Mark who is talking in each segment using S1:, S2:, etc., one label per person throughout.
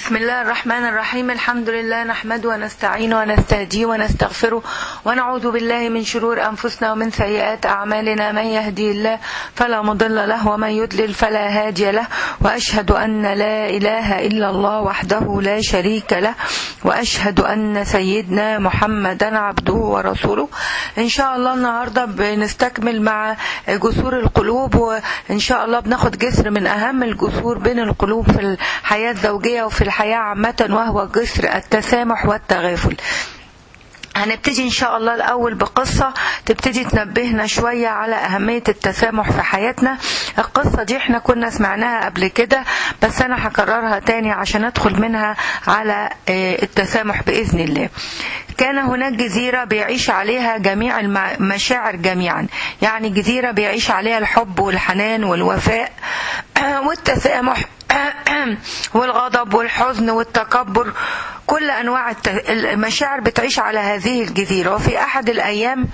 S1: بسم الله الرحمن الرحيم الحمد لله نحمده ونستعينه ونستهديه ونستغفره ونعوذ بالله من شرور أنفسنا ومن سيئات أعمالنا من يهدي الله فلا مضل له ومن يضلل فلا هادي له وأشهد أن لا إله إلا الله وحده لا شريك له وأشهد أن سيدنا محمدا عبده ورسوله إن شاء الله النهاردة بنستكمل مع جسور القلوب وإن شاء الله بناخد جسر من أهم الجسور بين القلوب في الحياة الزوجية وفي الحياة عامة وهو جسر التسامح والتغافل هنبتدي ان شاء الله الاول بقصة تبتدي تنبهنا شوية على اهمية التسامح في حياتنا القصة دي احنا كنا سمعناها قبل كده بس انا هكررها تاني عشان ادخل منها على التسامح باذن الله كان هناك جزيرة بيعيش عليها جميع المشاعر جميعا يعني جزيرة بيعيش عليها الحب والحنان والوفاء والتسامح والغضب والحزن والتكبر كل انواع المشاعر بتعيش على هذه الجزيره وفي احد الايام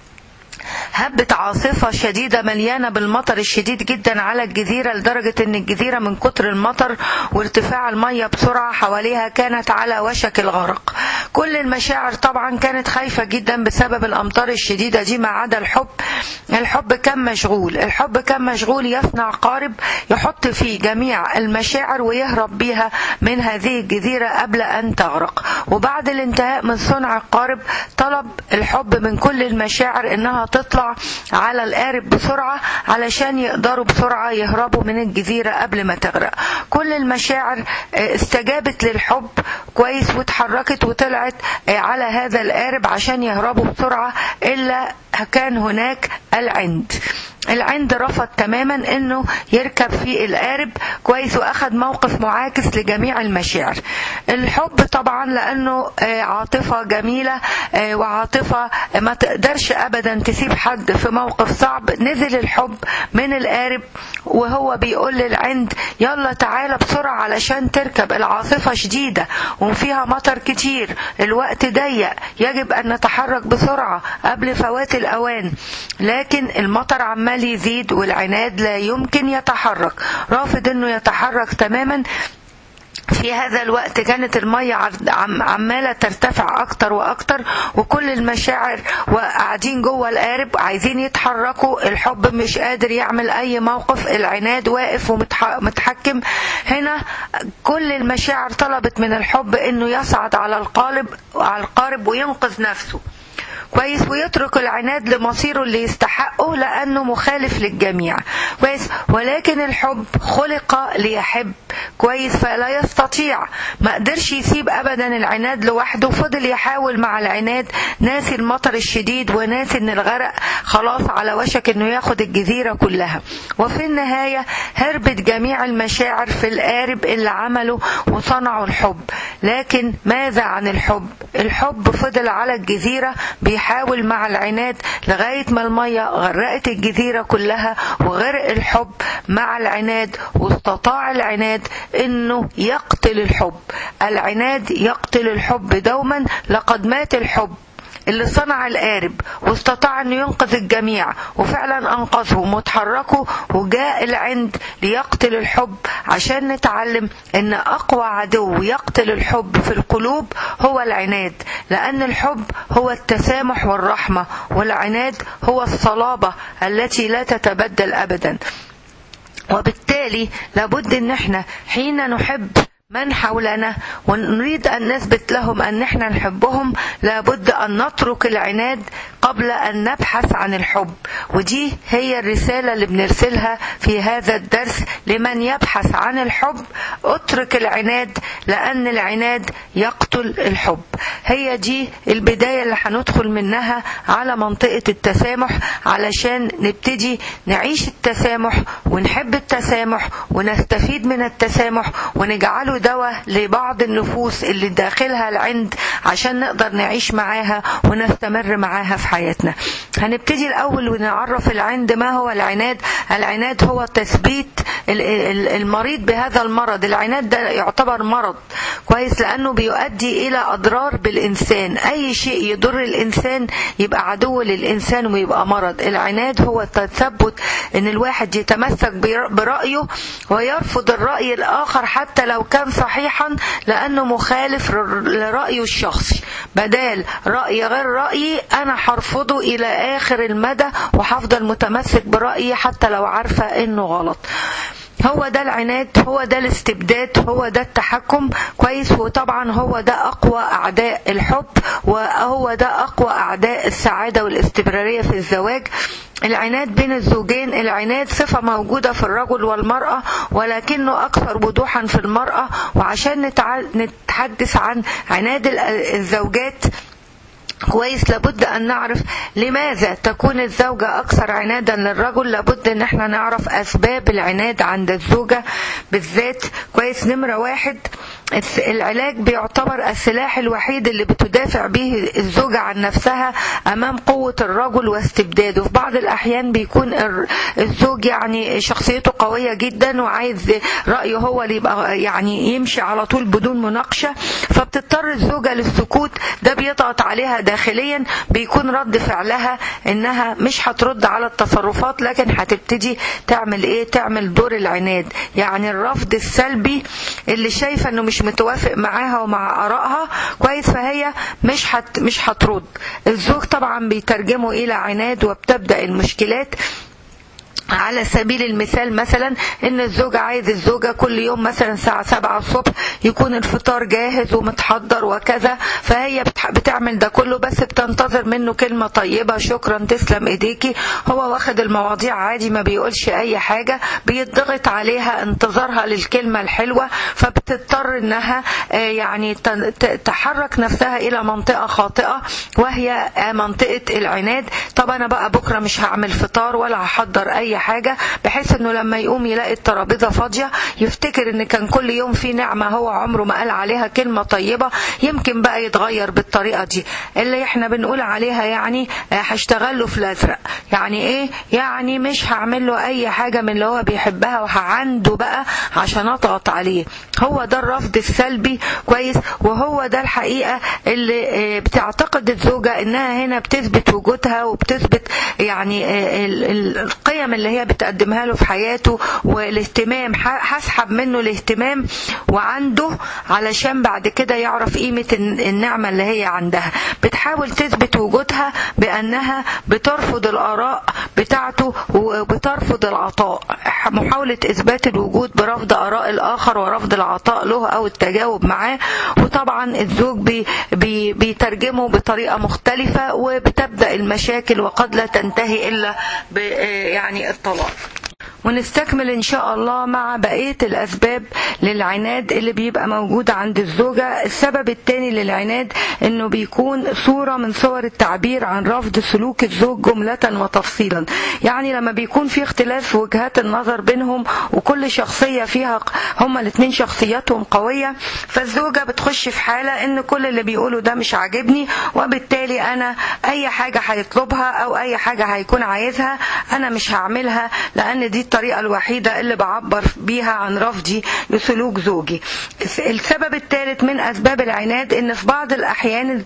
S1: هبت عاصفة شديدة مليانة بالمطر الشديد جدا على الجزيرة لدرجة ان الجزيرة من كتر المطر وارتفاع المية بسرعة حواليها كانت على وشك الغرق كل المشاعر طبعا كانت خايفة جدا بسبب الامطار الشديدة دي ما عدا الحب الحب كان مشغول الحب كان مشغول يصنع قارب يحط فيه جميع المشاعر ويهرب بيها من هذه الجزيرة قبل ان تغرق وبعد الانتهاء من صنع القارب طلب الحب من كل المشاعر انها تطلع على القارب بسرعة علشان يقدروا بسرعة يهربوا من الجزيرة قبل ما تغرق كل المشاعر استجابت للحب كويس واتحركت وطلعت على هذا القارب عشان يهربوا بسرعة إلا كان هناك العند العند رفض تماما انه يركب في القارب كويس واخد موقف معاكس لجميع المشاعر الحب طبعا لانه عاطفة جميلة وعاطفة ما تقدرش ابدا تسيب حد في موقف صعب نزل الحب من القارب وهو بيقول للعند يلا تعالى بسرعة علشان تركب العاصفة شديدة وفيها مطر كتير الوقت ضيق يجب ان نتحرك بسرعة قبل فوات الاوان لكن المطر عمال عمال يزيد والعناد لا يمكن يتحرك رافض انه يتحرك تماما في هذا الوقت كانت المية عمالة ترتفع أكتر وأكتر وكل المشاعر وقاعدين جوه القارب عايزين يتحركوا الحب مش قادر يعمل أي موقف العناد واقف ومتحكم هنا كل المشاعر طلبت من الحب إنه يصعد على القالب على القارب وينقذ نفسه كويس ويترك العناد لمصيره اللي يستحقه لانه مخالف للجميع كويس ولكن الحب خلق ليحب كويس فلا يستطيع ما قدرش يسيب ابدا العناد لوحده فضل يحاول مع العناد ناسي المطر الشديد وناسي ان الغرق خلاص على وشك انه ياخد الجزيره كلها وفي النهايه هربت جميع المشاعر في القارب اللي عمله وصنعوا الحب لكن ماذا عن الحب الحب فضل على الجزيره بيحاول مع العناد لغاية ما المية غرقت الجزيرة كلها وغرق الحب مع العناد واستطاع العناد انه يقتل الحب العناد يقتل الحب دوما لقد مات الحب اللي صنع القارب واستطاع انه ينقذ الجميع وفعلا انقذهم وتحركوا وجاء العند ليقتل الحب عشان نتعلم ان اقوى عدو يقتل الحب في القلوب هو العناد لان الحب هو التسامح والرحمه والعناد هو الصلابه التي لا تتبدل ابدا وبالتالي لابد ان احنا حين نحب من حولنا ونريد أن نثبت لهم أن احنا نحبهم لابد أن نترك العناد قبل أن نبحث عن الحب ودي هي الرسالة اللي بنرسلها في هذا الدرس لمن يبحث عن الحب اترك العناد لأن العناد يقتل الحب هي دي البداية اللي هندخل منها على منطقة التسامح علشان نبتدي نعيش التسامح ونحب التسامح ونستفيد من التسامح ونجعله دواء لبعض النفوس اللي داخلها العند عشان نقدر نعيش معاها ونستمر معاها في حياتنا هنبتدي الأول ونعرف العند ما هو العناد العناد هو تثبيت ال- ال- المريض بهذا المرض العناد ده يعتبر مرض كويس لانه بيؤدي الى اضرار بالانسان اي شيء يضر الانسان يبقى عدو للانسان ويبقى مرض العناد هو التثبت ان الواحد يتمسك بر- برايه ويرفض الراي الاخر حتى لو كان صحيحا لانه مخالف لر- لرايه الشخصي بدال راي غير رايي انا هرفضه الى اخر المدى وهفضل متمسك برايي حتى لو عارفه انه غلط هو ده العناد هو ده الاستبداد هو ده التحكم كويس وطبعا هو ده اقوى اعداء الحب وهو ده اقوى اعداء السعاده والاستمراريه في الزواج العناد بين الزوجين العناد صفة موجودة في الرجل والمرأة ولكنه أكثر وضوحا في المرأة وعشان نتع- نتحدث عن عناد ال- الزوجات كويس لابد ان نعرف لماذا تكون الزوجة اكثر عنادا للرجل لابد ان احنا نعرف اسباب العناد عند الزوجة بالذات كويس نمرة واحد الس- العلاج بيعتبر السلاح الوحيد اللي بتدافع به الزوجة عن نفسها امام قوة الرجل واستبداده في بعض الاحيان بيكون الر- الزوج يعني شخصيته قوية جدا وعايز رأيه هو اللي يبقى يعني يمشي على طول بدون مناقشة فبتضطر الزوجة للسكوت ده بيضغط عليها داخليا بيكون رد فعلها انها مش هترد على التصرفات لكن هتبتدي تعمل ايه تعمل دور العناد يعني الرفض السلبي اللي شايفه انه مش متوافق معاها ومع ارائها كويس فهي مش هت مش هترد الزوج طبعا بيترجمه الى عناد وبتبدا المشكلات على سبيل المثال مثلا ان الزوج عايز الزوجة كل يوم مثلا الساعة سبعة الصبح يكون الفطار جاهز ومتحضر وكذا فهي بتح- بتعمل ده كله بس بتنتظر منه كلمة طيبة شكرا تسلم ايديكي هو واخد المواضيع عادي ما بيقولش اي حاجة بيضغط عليها انتظارها للكلمة الحلوة فبتضطر انها آه، يعني تن- ت- تحرك نفسها الى منطقة خاطئة وهي آه، منطقة العناد طب انا بقى بكرة مش هعمل فطار ولا هحضر اي حاجة بحيث انه لما يقوم يلاقي الترابيزة فاضية يفتكر ان كان كل يوم في نعمة هو عمره ما قال عليها كلمة طيبة يمكن بقى يتغير بالطريقة دي اللي احنا بنقول عليها يعني آه، هشتغل له في الازرق يعني ايه يعني مش هعمل له اي حاجة من اللي هو بيحبها وهعنده بقى عشان اضغط عليه هو ده الرفض السلبي كويس وهو ده الحقيقة اللي آه، بتعتقد الزوجة انها هنا بتثبت وجودها وبتثبت يعني آه، ال- ال- القيم اللي هي بتقدمها له في حياته والاهتمام ح- هسحب منه الاهتمام وعنده علشان بعد كده يعرف قيمة الن- النعمة اللي هي عندها بتحاول تثبت وجودها بأنها بترفض الآراء بتاعته وبترفض العطاء محاولة إثبات الوجود برفض آراء الآخر ورفض العطاء له أو التجاوب معاه وطبعا الزوج بي بي بيترجمه بطريقة مختلفة وبتبدأ المشاكل وقد لا تنتهي إلا ب يعني الطلاق ونستكمل ان شاء الله مع بقيه الاسباب للعناد اللي بيبقى موجود عند الزوجه السبب الثاني للعناد انه بيكون صوره من صور التعبير عن رفض سلوك الزوج جمله وتفصيلا يعني لما بيكون في اختلاف في وجهات النظر بينهم وكل شخصيه فيها هما الاثنين شخصياتهم قويه فالزوجه بتخش في حاله ان كل اللي بيقوله ده مش عاجبني وبالتالي انا اي حاجه هيطلبها او اي حاجه هيكون عايزها انا مش هعملها لان دي الطريقه الوحيده اللي بعبر بيها عن رفضي لسلوك زوجي السبب الثالث من اسباب العناد ان في بعض الاحيان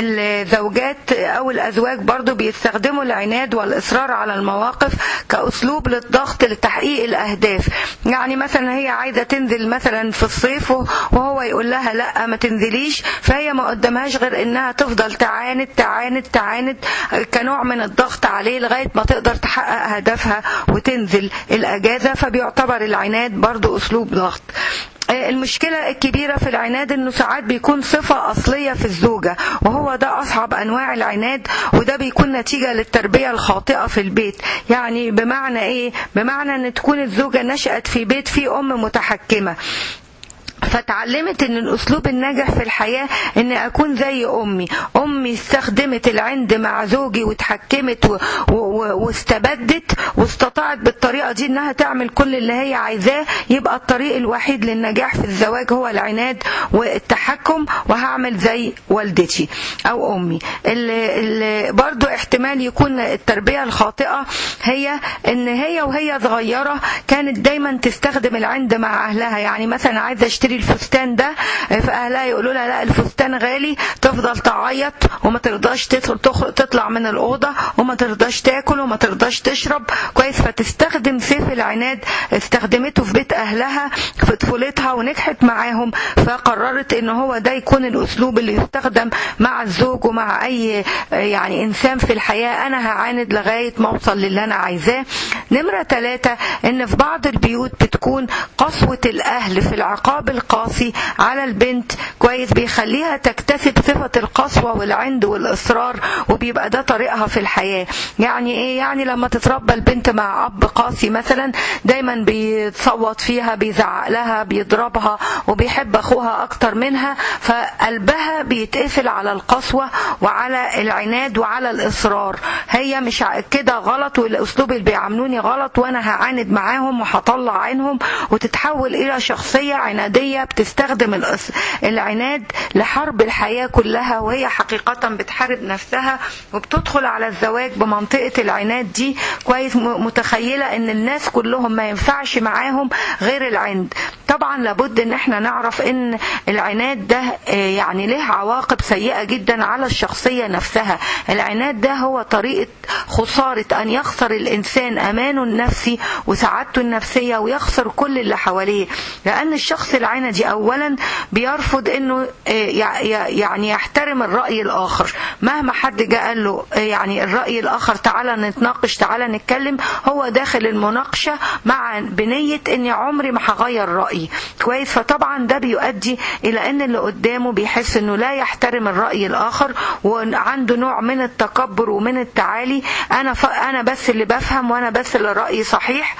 S1: الزوجات او الازواج برضو بيستخدموا العناد والاصرار على المواقف كاسلوب للضغط لتحقيق الاهداف يعني مثلا هي عايزه تنزل مثلا في الصيف وهو يقول لها لا ما تنزليش فهي ما قدامهاش غير انها تفضل تعاند تعاند تعاند كنوع من الضغط عليه لغايه ما تقدر تحقق هدفها وتنزل الاجازه فبيعتبر العناد برضو اسلوب ضغط المشكلة الكبيرة في العناد انه ساعات بيكون صفة اصلية في الزوجة وهو ده اصعب انواع العناد وده بيكون نتيجة للتربية الخاطئة في البيت يعني بمعنى ايه بمعنى ان تكون الزوجة نشأت في بيت فيه ام متحكمة فتعلمت ان الاسلوب الناجح في الحياه ان اكون زي امي امي استخدمت العند مع زوجي واتحكمت و... و... واستبدت واستطاعت بالطريقه دي انها تعمل كل اللي هي عايزاه يبقى الطريق الوحيد للنجاح في الزواج هو العناد والتحكم وهعمل زي والدتي او امي اللي... اللي برضو احتمال يكون التربيه الخاطئه هي ان هي وهي صغيره كانت دايما تستخدم العند مع اهلها يعني مثلا عايزه اشتري الفستان ده فاهلها يقولوا لها لا الفستان غالي تفضل تعيط وما ترضاش تطلع من الاوضه وما ترضاش تاكل وما ترضاش تشرب كويس فتستخدم سيف العناد استخدمته في بيت اهلها في طفولتها ونجحت معاهم فقررت ان هو ده يكون الاسلوب اللي يستخدم مع الزوج ومع اي يعني انسان في الحياه انا هعاند لغايه ما اوصل للي انا عايزاه نمره ثلاثة ان في بعض البيوت بتكون قسوه الاهل في العقاب القاسي على البنت كويس بيخليها تكتسب صفة القسوة والعند والإصرار وبيبقى ده طريقها في الحياة يعني إيه يعني لما تتربى البنت مع أب قاسي مثلا دايما بيتصوت فيها بيزعق لها بيضربها وبيحب أخوها أكتر منها فقلبها بيتقفل على القسوة وعلى العناد وعلى الإصرار هي مش كده غلط والأسلوب اللي بيعاملوني غلط وأنا هعاند معاهم وهطلع عينهم وتتحول إلى شخصية عنادية بتستخدم العناد لحرب الحياة كلها وهي حقيقة بتحارب نفسها وبتدخل على الزواج بمنطقة العناد دي كويس متخيلة ان الناس كلهم ما ينفعش معاهم غير العند طبعا لابد ان احنا نعرف ان العناد ده يعني له عواقب سيئة جدا على الشخصية نفسها العناد ده هو طريقة خسارة ان يخسر الانسان امانه النفسي وسعادته النفسية ويخسر كل اللي حواليه لان الشخص العندي اولا بيرفض انه يعني يحترم الراي الاخر مهما حد جاء قال له يعني الراي الاخر تعالى نتناقش تعالى نتكلم هو داخل المناقشه مع بنيه اني عمري ما هغير رايي كويس فطبعا ده بيؤدي الى ان اللي قدامه بيحس انه لا يحترم الراي الاخر وعنده نوع من التكبر ومن التعالي انا ف... انا بس اللي بفهم وانا بس اللي رايي صحيح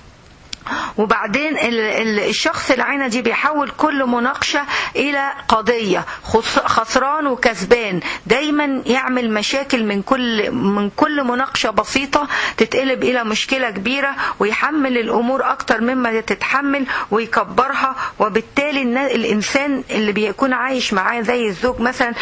S1: وبعدين الشخص العندي بيحول كل مناقشة إلى قضية خسران وكسبان دايما يعمل مشاكل من كل من كل مناقشة بسيطة تتقلب إلى مشكلة كبيرة ويحمل الأمور أكتر مما تتحمل ويكبرها وبالتالي الإنسان اللي بيكون عايش معاه زي الزوج مثلا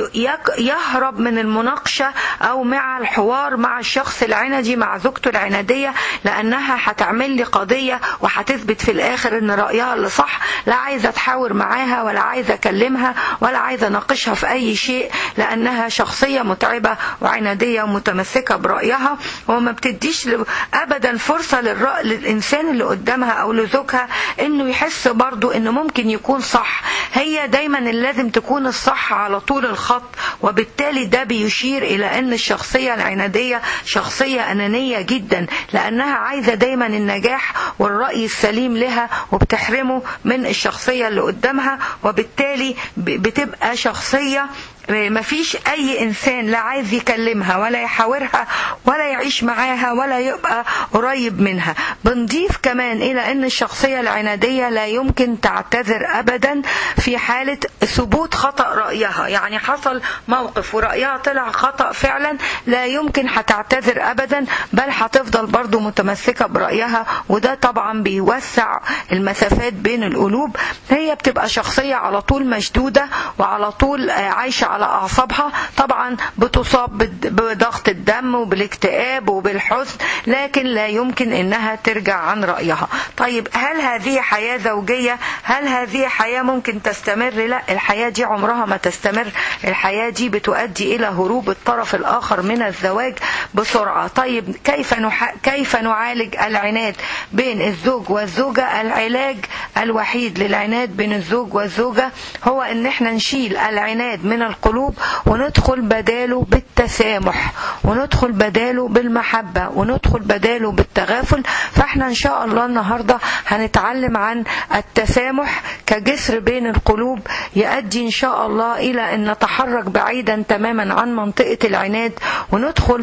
S1: يهرب من المناقشة أو مع الحوار مع الشخص العندي مع زوجته العنادية لأنها هتعمل لي قضية وهتثبت في الاخر ان رايها اللي صح لا عايزه اتحاور معاها ولا عايزه اكلمها ولا عايزه اناقشها في اي شيء لانها شخصيه متعبه وعناديه ومتمسكه برايها وما بتديش ابدا فرصه للرأ... للانسان اللي قدامها او لزوجها انه يحس برضو انه ممكن يكون صح هي دايما اللي لازم تكون الصح على طول الخط وبالتالي ده بيشير الى ان الشخصيه العناديه شخصيه انانيه جدا لانها عايزه دايما النجاح والرأي السليم لها وبتحرمه من الشخصية اللي قدامها وبالتالي بتبقى شخصية مفيش اي انسان لا عايز يكلمها ولا يحاورها ولا يعيش معاها ولا يبقى قريب منها بنضيف كمان الى ان الشخصية العنادية لا يمكن تعتذر ابدا في حالة ثبوت خطأ رأيها يعني حصل موقف ورأيها طلع خطأ فعلا لا يمكن هتعتذر ابدا بل هتفضل برضو متمسكة برأيها وده طبعا بيوسع المسافات بين القلوب هي بتبقى شخصية على طول مشدودة وعلى طول عايشة على أعصابها طبعا بتصاب بضغط الدم وبالاكتئاب وبالحزن لكن لا يمكن إنها ترجع عن رأيها طيب هل هذه حياة زوجية هل هذه حياة ممكن تستمر لا الحياة دي عمرها ما تستمر الحياة دي بتؤدي إلى هروب الطرف الآخر من الزواج بسرعة طيب كيف نح... كيف نعالج العناد بين الزوج والزوجة العلاج الوحيد للعناد بين الزوج والزوجة هو ان احنا نشيل العناد من القلوب وندخل بداله بالتسامح وندخل بداله بالمحبة وندخل بداله بالتغافل فاحنا ان شاء الله النهاردة هنتعلم عن التسامح كجسر بين القلوب يؤدي ان شاء الله الى ان نتحرك بعيدا تماما عن منطقة العناد وندخل في منطقة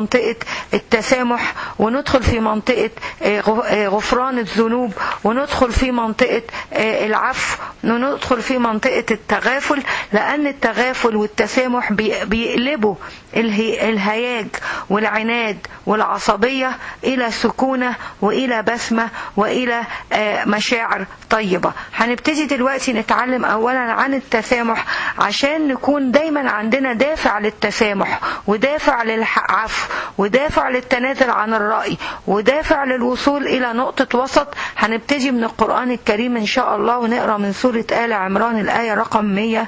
S1: منطقة التسامح وندخل في منطقة غفران الذنوب وندخل في منطقة العفو وندخل في منطقة التغافل لأن التغافل والتسامح بيقلبوا الهياج والعناد والعصبية إلى سكونة وإلى بسمة وإلى مشاعر طيبة هنبتدي دلوقتي نتعلم أولا عن التسامح عشان نكون دايما عندنا دافع للتسامح ودافع للعفو ودافع للتنازل عن الرأي ودافع للوصول إلى نقطة وسط هنبتدي من القرآن الكريم إن شاء الله ونقرأ من سورة آل عمران الآية رقم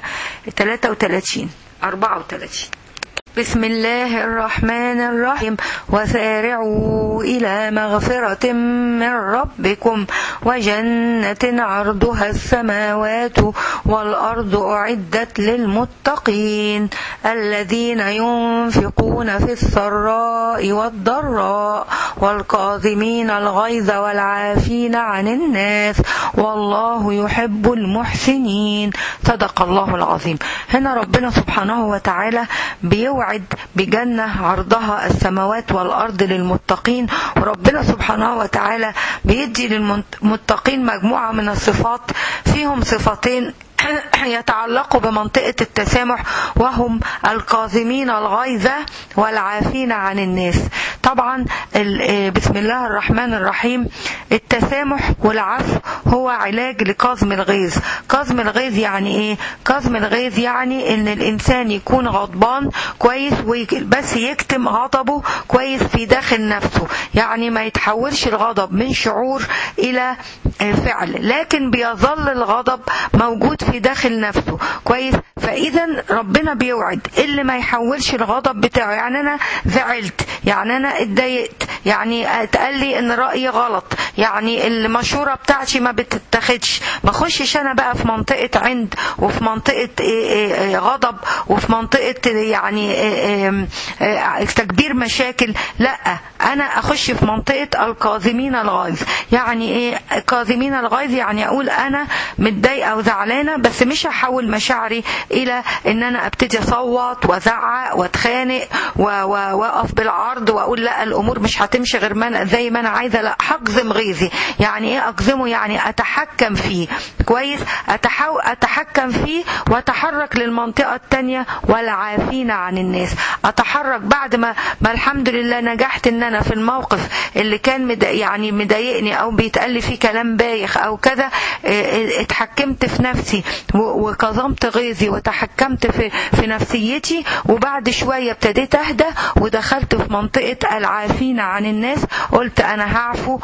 S1: 133 34 بسم الله الرحمن الرحيم وسارعوا إلى مغفرة من ربكم وجنة عرضها السماوات والأرض أعدت للمتقين الذين ينفقون في السراء والضراء والكاظمين الغيظ والعافين عن الناس والله يحب المحسنين صدق الله العظيم هنا ربنا سبحانه وتعالى بيوعد يوعد بجنة عرضها السماوات والأرض للمتقين وربنا سبحانه وتعالى بيدي للمتقين مجموعة من الصفات فيهم صفتين يتعلقوا بمنطقة التسامح وهم الكاظمين الغيظ والعافين عن الناس طبعا بسم الله الرحمن الرحيم التسامح والعفو هو علاج لكظم الغيظ كظم الغيظ يعني ايه كظم الغيظ يعني ان الانسان يكون غضبان كويس بس يكتم غضبه كويس في داخل نفسه يعني ما يتحولش الغضب من شعور الى فعل لكن بيظل الغضب موجود في داخل نفسه كويس فاذا ربنا بيوعد اللي ما يحولش الغضب بتاعه يعني انا زعلت يعني انا اتضايقت يعني اتقال لي ان رايي غلط يعني المشوره بتاعتي ما بتتاخدش ما اخشش انا بقى في منطقه عند وفي منطقه غضب وفي منطقه يعني تكبير مشاكل لا انا اخش في منطقه الكاظمين الغيظ يعني ايه كاظمين الغيظ يعني اقول انا متضايقه وزعلانه بس مش هحول مشاعري الى ان انا ابتدي اصوت وازعق واتخانق واقف بالعرض واقول لا الامور مش هتمشي غير ما انا زي ما انا عايزه لا هقزم غيظي يعني ايه اقزمه يعني اتحكم فيه كويس أتحو... اتحكم فيه واتحرك للمنطقه الثانيه والعافين عن الناس اتحرك بعد ما ما الحمد لله نجحت ان انا في الموقف اللي كان مد... يعني مضايقني او بيتقال لي فيه كلام بايخ او كذا اتحكمت في نفسي وكظمت غيظي وتحكمت في في نفسيتي وبعد شويه ابتديت اهدى ودخلت في منطقه العافين عن الناس قلت انا هعفو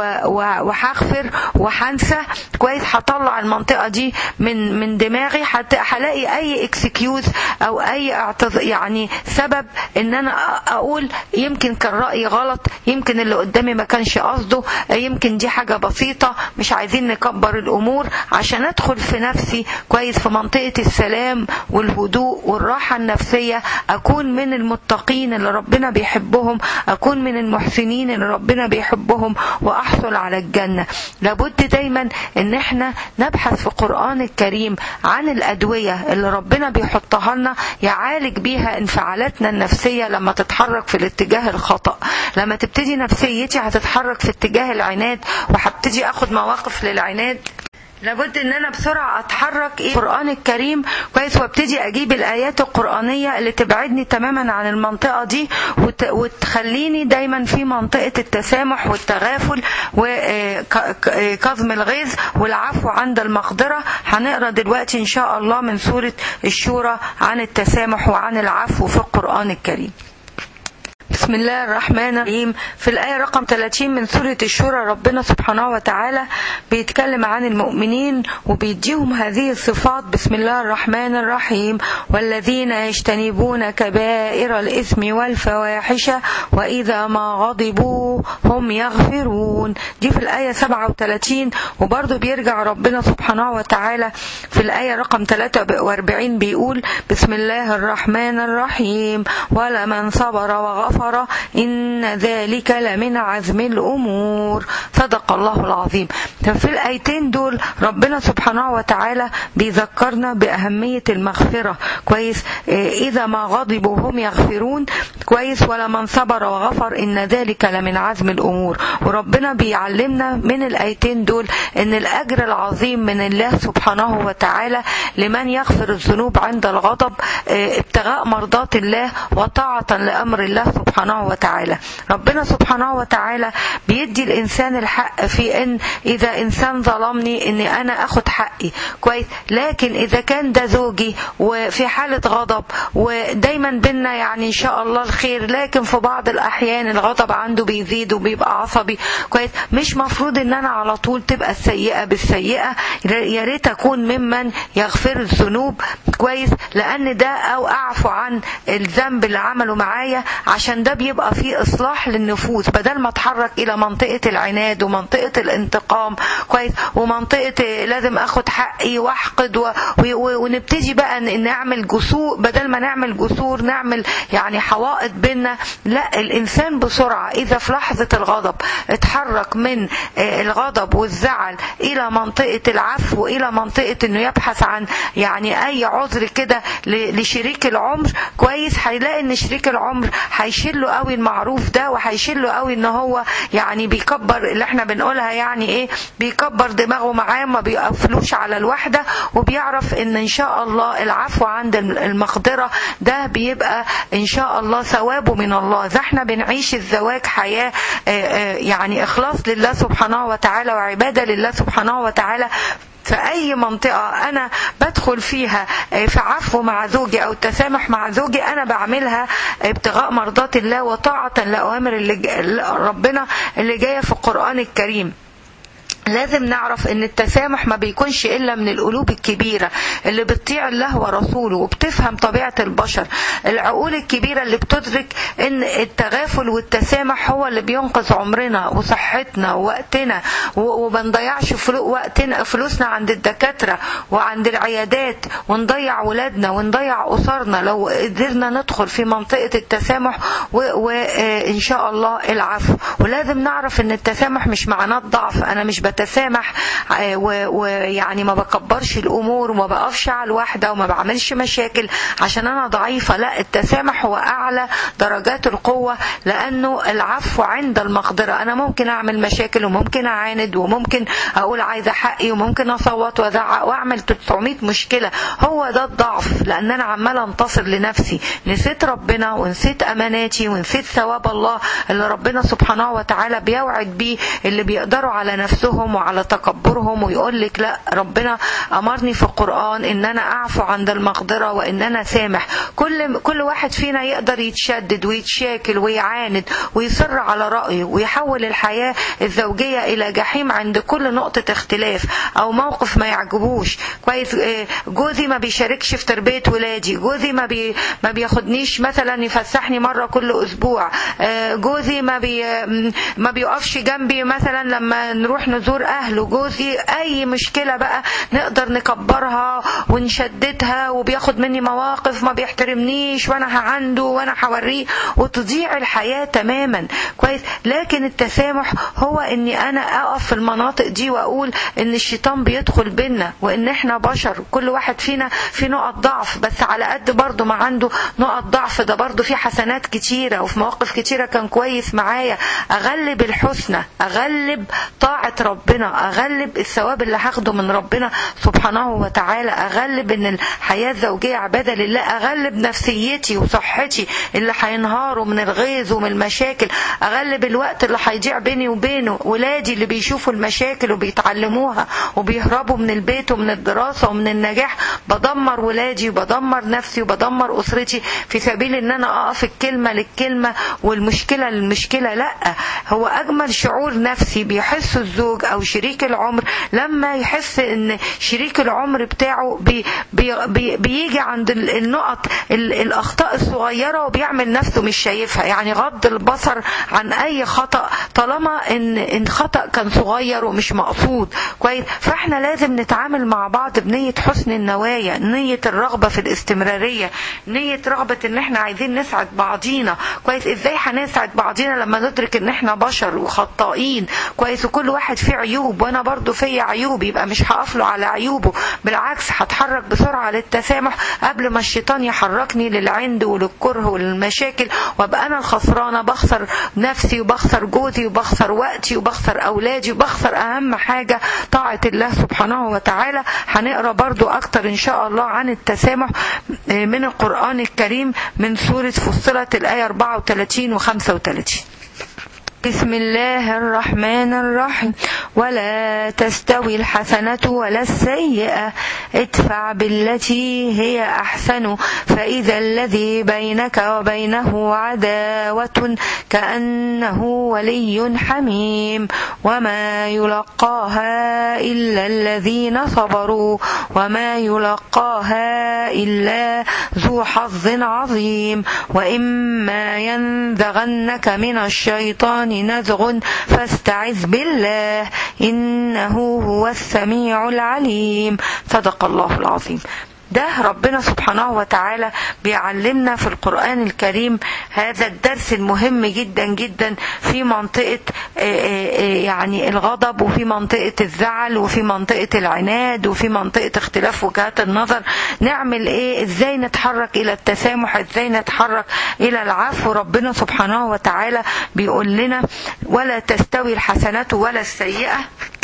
S1: وهغفر وهنسى كويس هطلع المنطقه دي من من دماغي هلاقي اي اكسكيوز او اي اعتذ يعني سبب ان انا اقول يمكن كان رايي غلط يمكن اللي قدامي ما كانش قصده يمكن دي حاجه بسيطه مش عايزين نكبر الامور عشان ادخل في نفسي كويس في منطقه السلام والهدوء والراحه النفسيه اكون من المتقين اللي ربنا بيحبهم اكون من المحسنين اللي ربنا بيحبهم واحصل على الجنه لابد دايما ان احنا نبحث في القران الكريم عن الادويه اللي ربنا بيحطها لنا يعالج بيها انفعالاتنا النفسيه لما تتحرك في الاتجاه الخطا لما تبتدي نفسيتي هتتحرك في اتجاه العناد وهبتدي اخد مواقف للعناد لابد ان انا بسرعه اتحرك ايه القران الكريم كويس وابتدي اجيب الايات القرانيه اللي تبعدني تماما عن المنطقه دي وت... وتخليني دايما في منطقه التسامح والتغافل وكظم الغيظ والعفو عند المقدره هنقرا دلوقتي ان شاء الله من سوره الشورى عن التسامح وعن العفو في القران الكريم بسم الله الرحمن الرحيم في الآية رقم 30 من سورة الشورى ربنا سبحانه وتعالى بيتكلم عن المؤمنين وبيديهم هذه الصفات بسم الله الرحمن الرحيم والذين يجتنبون كبائر الإثم والفواحش وإذا ما غضبوا غضبوا هم يغفرون دي في الآية 37 وبرضه بيرجع ربنا سبحانه وتعالى في الآية رقم 43 بيقول بسم الله الرحمن الرحيم ولمن صبر وغفر إن ذلك لمن عزم الأمور صدق الله العظيم في الآيتين دول ربنا سبحانه وتعالى بيذكرنا بأهمية المغفرة كويس إذا ما غضبوا هم يغفرون كويس ولمن صبر وغفر إن ذلك لمن عزم الأمور وربنا بيعلمنا من الآيتين دول إن الأجر العظيم من الله سبحانه وتعالى لمن يغفر الذنوب عند الغضب ابتغاء مرضات الله وطاعة لأمر الله سبحانه وتعالى ربنا سبحانه وتعالى بيدي الإنسان الحق في إن إذا إنسان ظلمني إني أنا أخد حقي كويس لكن إذا كان ده زوجي وفي حالة غضب ودايما بينا يعني إن شاء الله الخير لكن في بعض الأحيان الغضب عنده بيزيد وبيبقى عصبي كويس مش مفروض إن أنا على طول تبقى السيئة بالسيئة يا ريت أكون ممن يغفر الذنوب كويس لأن ده أو أعفو عن الذنب اللي عمله معايا عشان ده بيبقى فيه إصلاح للنفوس بدل ما أتحرك إلى منطقة العناد ومنطقة الانتقام كويس ومنطقة لازم أخد حقي وأحقد و... و... ونبتدي بقى نعمل جسور بدل ما نعمل جسور نعمل يعني حوائط بينا لا الإنسان بسرعة إذا في لحظة الغضب اتحرك من الغضب والزعل إلى منطقة العفو إلى منطقة إنه يبحث عن يعني أي عذر كده لشريك العمر كويس هيلاقي إن شريك العمر هيشيل له قوي المعروف ده وهيشيل له قوي إن هو يعني بيكبر اللي احنا بنقولها يعني إيه بيكبر دماغه معاه ما بيقفلوش على الواحدة وبيعرف إن إن شاء الله العفو عند المقدرة ده بيبقى إن شاء الله ثوابه من الله إذا احنا بنعيش الزواج حياة يعني إخلاص لله سبحانه وتعالى وعبادة لله سبحانه وتعالى في أي منطقة أنا بدخل فيها في عفو مع زوجي أو التسامح مع زوجي أنا بعملها ابتغاء مرضات الله وطاعة لأوامر اللي ربنا اللي جاية في القرآن الكريم لازم نعرف ان التسامح ما بيكونش الا من القلوب الكبيرة اللي بتطيع الله ورسوله وبتفهم طبيعة البشر العقول الكبيرة اللي بتدرك ان التغافل والتسامح هو اللي بينقذ عمرنا وصحتنا ووقتنا وما نضيعش وقتنا فلوسنا عند الدكاترة وعند العيادات ونضيع ولادنا ونضيع اسرنا لو قدرنا ندخل في منطقة التسامح وان شاء الله العفو ولازم نعرف ان التسامح مش معناه ضعف انا مش بتسامح ويعني ما بكبرش الامور وما بقفش على الواحده وما بعملش مشاكل عشان انا ضعيفه لا التسامح هو اعلى درجات القوه لانه العفو عند المقدره انا ممكن اعمل مشاكل وممكن اعاند وممكن اقول عايزه حقي وممكن اصوت وازعق واعمل 900 مشكله هو ده الضعف لان انا عماله انتصر لنفسي نسيت ربنا ونسيت اماناتي ونسيت ثواب الله اللي ربنا سبحانه وتعالى بيوعد بيه اللي بيقدروا على نفسهم وعلى تكبرهم ويقول لك لا ربنا امرني في القران ان انا اعفو عند المقدره وان انا سامح كل كل واحد فينا يقدر يتشدد ويتشاكل ويعاند ويصر على رايه ويحول الحياه الزوجيه الى جحيم عند كل نقطه اختلاف او موقف ما يعجبوش كويس جوزي ما بيشاركش في تربيه ولادي جوزي ما بي ما بياخدنيش مثلا يفسحني مره كل اسبوع جوزي ما بي ما بيقفش جنبي مثلا لما نروح نزور اهله جوزي اي مشكله بقى نقدر نكبرها ونشددها وبياخد مني مواقف ما بيحترمنيش وانا عنده وانا هوريه وتضيع الحياه تماما كويس لكن التسامح هو اني انا اقف في المناطق دي واقول ان الشيطان بيدخل بينا وان احنا بشر كل واحد فينا في نقط ضعف بس على قد برضه ما عنده نقط ضعف ده برضه في حسنات كتيره وفي مواقف كتيره كان كويس معايا اغلب الحسنى اغلب طاعه ربنا اغلب الثواب اللي هاخده من ربنا سبحانه وتعالى اغلب ان الحياه الزوجيه عباده لله اغلب نفسيتي وصحتي اللي هينهاروا من الغيظ ومن المشاكل اغلب الوقت اللي هيضيع بيني وبينه ولادي اللي بيشوفوا المشاكل وبيتعلموها وبيهربوا من البيت ومن الدراسه ومن النجاح بدمر ولادي وبدمر نفسي وبدمر اسرتي في سبيل ان انا اقف الكلمه للكلمه والمشكله للمشكله لا هو اجمل شعور نفسي بيحسه الزوج او شريك العمر لما يحس ان شريك العمر بتاعه بي بي بي بيجي عند النقط الاخطاء الصغيره وبيعمل نفسه مش شايفها يعني غض البصر عن اي خطا طالما ان ان خطا كان صغير ومش مقصود كويس فاحنا لازم نتعامل مع بعض بنيه حسن النوايا نيه الرغبه في الاستمراريه نيه رغبه ان احنا عايزين نسعد بعضينا كويس ازاي هنسعد بعضينا لما ندرك ان احنا بشر وخطائين كويس وكل واحد فيه عيوب وانا برضو فيا عيوب يبقى مش هقف له على عيوبه بالعكس هتحرك بسرعه للتسامح قبل ما الشيطان يحركني للعند وللكره وللمشاكل وابقى انا الخسرانه بخسر نفسي وبخسر جوزي وبخسر وقتي وبخسر اولادي وبخسر اهم حاجه طاعه الله سبحانه وتعالى هنقرا برضو اكتر ان شاء الله عن التسامح من القران الكريم من سوره فصلت الايه 34 و 35 بسم الله الرحمن الرحيم ولا تستوي الحسنة ولا السيئة ادفع بالتي هي أحسن فإذا الذي بينك وبينه عداوة كأنه ولي حميم وما يلقاها إلا الذين صبروا وما يلقاها إلا ذو حظ عظيم وإما ينزغنك من الشيطان نزغ فاستعذ بالله إنه هو السميع العليم صدق الله العظيم ده ربنا سبحانه وتعالى بيعلمنا في القرآن الكريم هذا الدرس المهم جدا جدا في منطقة يعني الغضب وفي منطقة الزعل وفي منطقة العناد وفي منطقة اختلاف وجهات النظر نعمل ايه ازاي نتحرك الى التسامح ازاي نتحرك الى العفو ربنا سبحانه وتعالى بيقول لنا ولا تستوي الحسنات ولا السيئة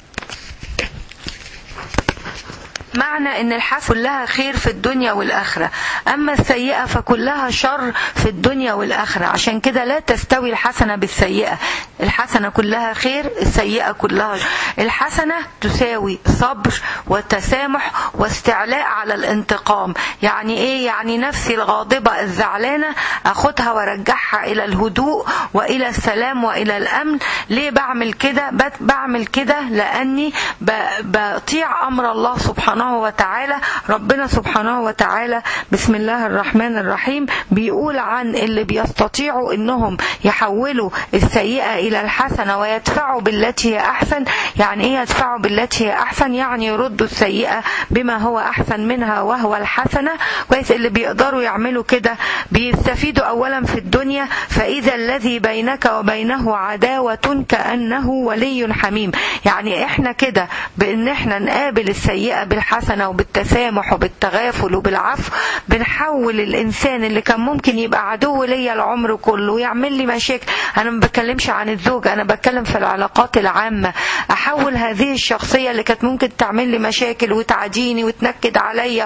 S1: معنى ان الحسنة كلها خير في الدنيا والآخرة أما السيئة فكلها شر في الدنيا والآخرة عشان كده لا تستوي الحسنة بالسيئة الحسنة كلها خير السيئة كلها شر. الحسنة تساوي صبر وتسامح واستعلاء على الانتقام يعني ايه يعني نفسي الغاضبة الزعلانة اخدها وارجعها الى الهدوء والى السلام والى الامن ليه بعمل كده بعمل كده لاني بطيع امر الله سبحانه سبحانه وتعالى ربنا سبحانه وتعالى بسم الله الرحمن الرحيم بيقول عن اللي بيستطيعوا انهم يحولوا السيئة الى الحسنة ويدفعوا بالتي هي احسن يعني ايه يدفعوا بالتي هي احسن يعني يردوا السيئة بما هو احسن منها وهو الحسنة كويس اللي بيقدروا يعملوا كده بيستفيدوا اولا في الدنيا فاذا الذي بينك وبينه عداوة كأنه ولي حميم يعني احنا كده بان احنا نقابل السيئة بالحسنة بالحسنة وبالتسامح وبالتغافل وبالعفو بنحول الإنسان اللي كان ممكن يبقى عدو ليا العمر كله ويعمل لي مشاكل أنا ما بتكلمش عن الزوج أنا بتكلم في العلاقات العامة أحول هذه الشخصية اللي كانت ممكن تعمل لي مشاكل وتعديني وتنكد عليا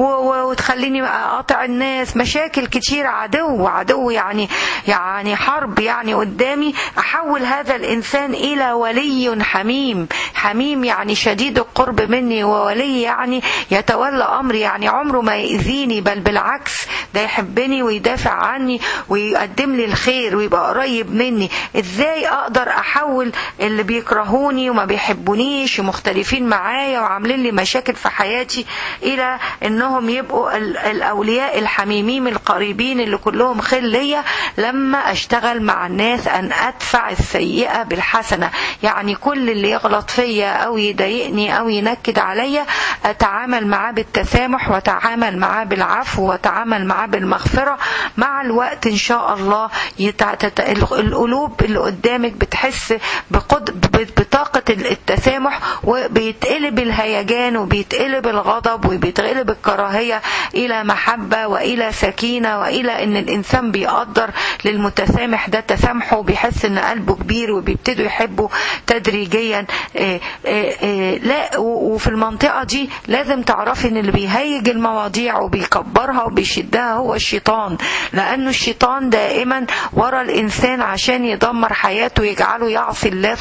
S1: وتخليني أقاطع الناس مشاكل كتير عدو عدو يعني يعني حرب يعني قدامي أحول هذا الإنسان إلى ولي حميم حميم يعني شديد القرب مني وولي يعني يتولى امري يعني عمره ما يأذيني بل بالعكس ده يحبني ويدافع عني ويقدم لي الخير ويبقى قريب مني ازاي اقدر احول اللي بيكرهوني وما بيحبونيش ومختلفين معايا وعاملين لي مشاكل في حياتي الى انهم يبقوا الاولياء الحميمين القريبين اللي كلهم خير ليا لما اشتغل مع الناس ان ادفع السيئه بالحسنه يعني كل اللي يغلط فيا او يضايقني او ينكد عليا اتعامل معاه بالتسامح واتعامل معاه بالعفو واتعامل معاه بالمغفره مع الوقت ان شاء الله يتعتت... القلوب اللي قدامك بتحس بقد... بطاقه التسامح وبيتقلب الهيجان وبيتقلب الغضب وبيتقلب الكراهيه الى محبه والى سكينه والى ان الانسان بيقدر للمتسامح ده تسامحه وبيحس ان قلبه كبير وبيبتدوا يحبوا تدريجيا إيه إيه لا وفي المنطقه دي لازم تعرفي ان اللي بيهيج المواضيع وبيكبرها وبيشدها هو الشيطان لانه الشيطان دائما ورا الانسان عشان يدمر حياته ويجعله يعصي الله سبحانه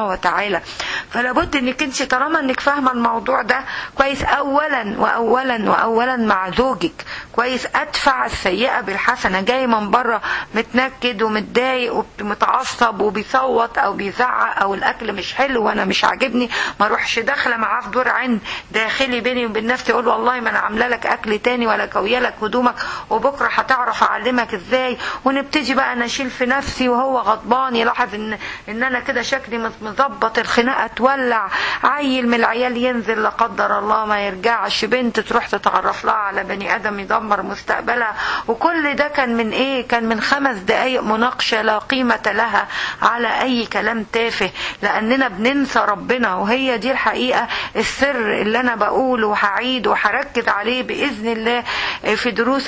S1: سبحانه وتعالى فلا بد انك انت طالما انك فاهمه الموضوع ده كويس اولا واولا واولا مع زوجك كويس ادفع السيئه بالحسنه جاي من بره متنكد ومتضايق ومتعصب وبيصوت او بيزعق او الاكل مش حلو وانا مش عاجبني ما اروحش داخله معاه في دور عند داخلي بيني وبين نفسي اقول والله ما انا عامله لك اكل تاني ولا كويه لك هدومك وبكره هتعرف اعلمك ازاي ونبتدي بقى نشيل في نفسي وهو غضبان يلاحظ ان ان انا كده شكلي مظبط الخناقه تولع عيل من العيال ينزل لا قدر الله ما يرجعش بنت تروح تتعرف لها على بني ادم يدمر مستقبلها وكل ده كان من ايه كان من خمس دقايق مناقشه لا قيمه لها على اي كلام تافه لاننا بننسى ربنا وهي دي الحقيقه السر اللي انا بقوله وهعيد وهركز عليه باذن الله في دروس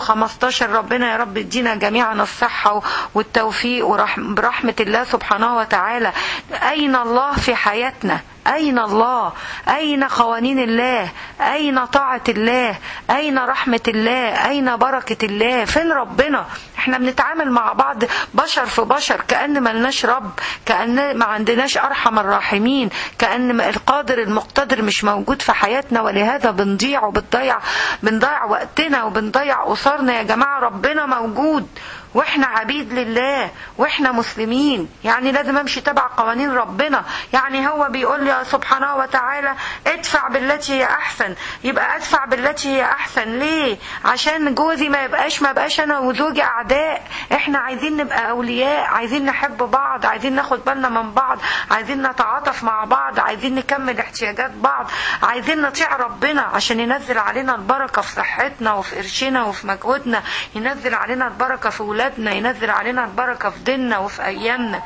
S1: 2015 ربنا يا رب يدينا جميعا الصحه والتوفيق برحمه الله سبحانه وتعالى اين الله في حياتنا أين الله أين قوانين الله أين طاعة الله أين رحمة الله أين بركة الله فين ربنا احنا بنتعامل مع بعض بشر في بشر كأن ملناش رب كأن ما عندناش أرحم الراحمين كأن القادر المقتدر مش موجود في حياتنا ولهذا بنضيع وبنضيع بنضيع وقتنا وبنضيع أسرنا يا جماعة ربنا موجود واحنا عبيد لله واحنا مسلمين يعني لازم امشي تبع قوانين ربنا يعني هو بيقول لي سبحانه وتعالى ادفع بالتي هي احسن يبقى ادفع بالتي هي احسن ليه عشان جوزي ما يبقاش ما يبقاش انا وزوجي اعداء احنا عايزين نبقى اولياء عايزين نحب بعض عايزين ناخد بالنا من بعض عايزين نتعاطف مع بعض عايزين نكمل احتياجات بعض عايزين نطيع ربنا عشان ينزل علينا البركه في صحتنا وفي قرشنا وفي مجهودنا ينزل علينا البركه في ولادنا ينزل علينا البركه في ديننا وفي ايامنا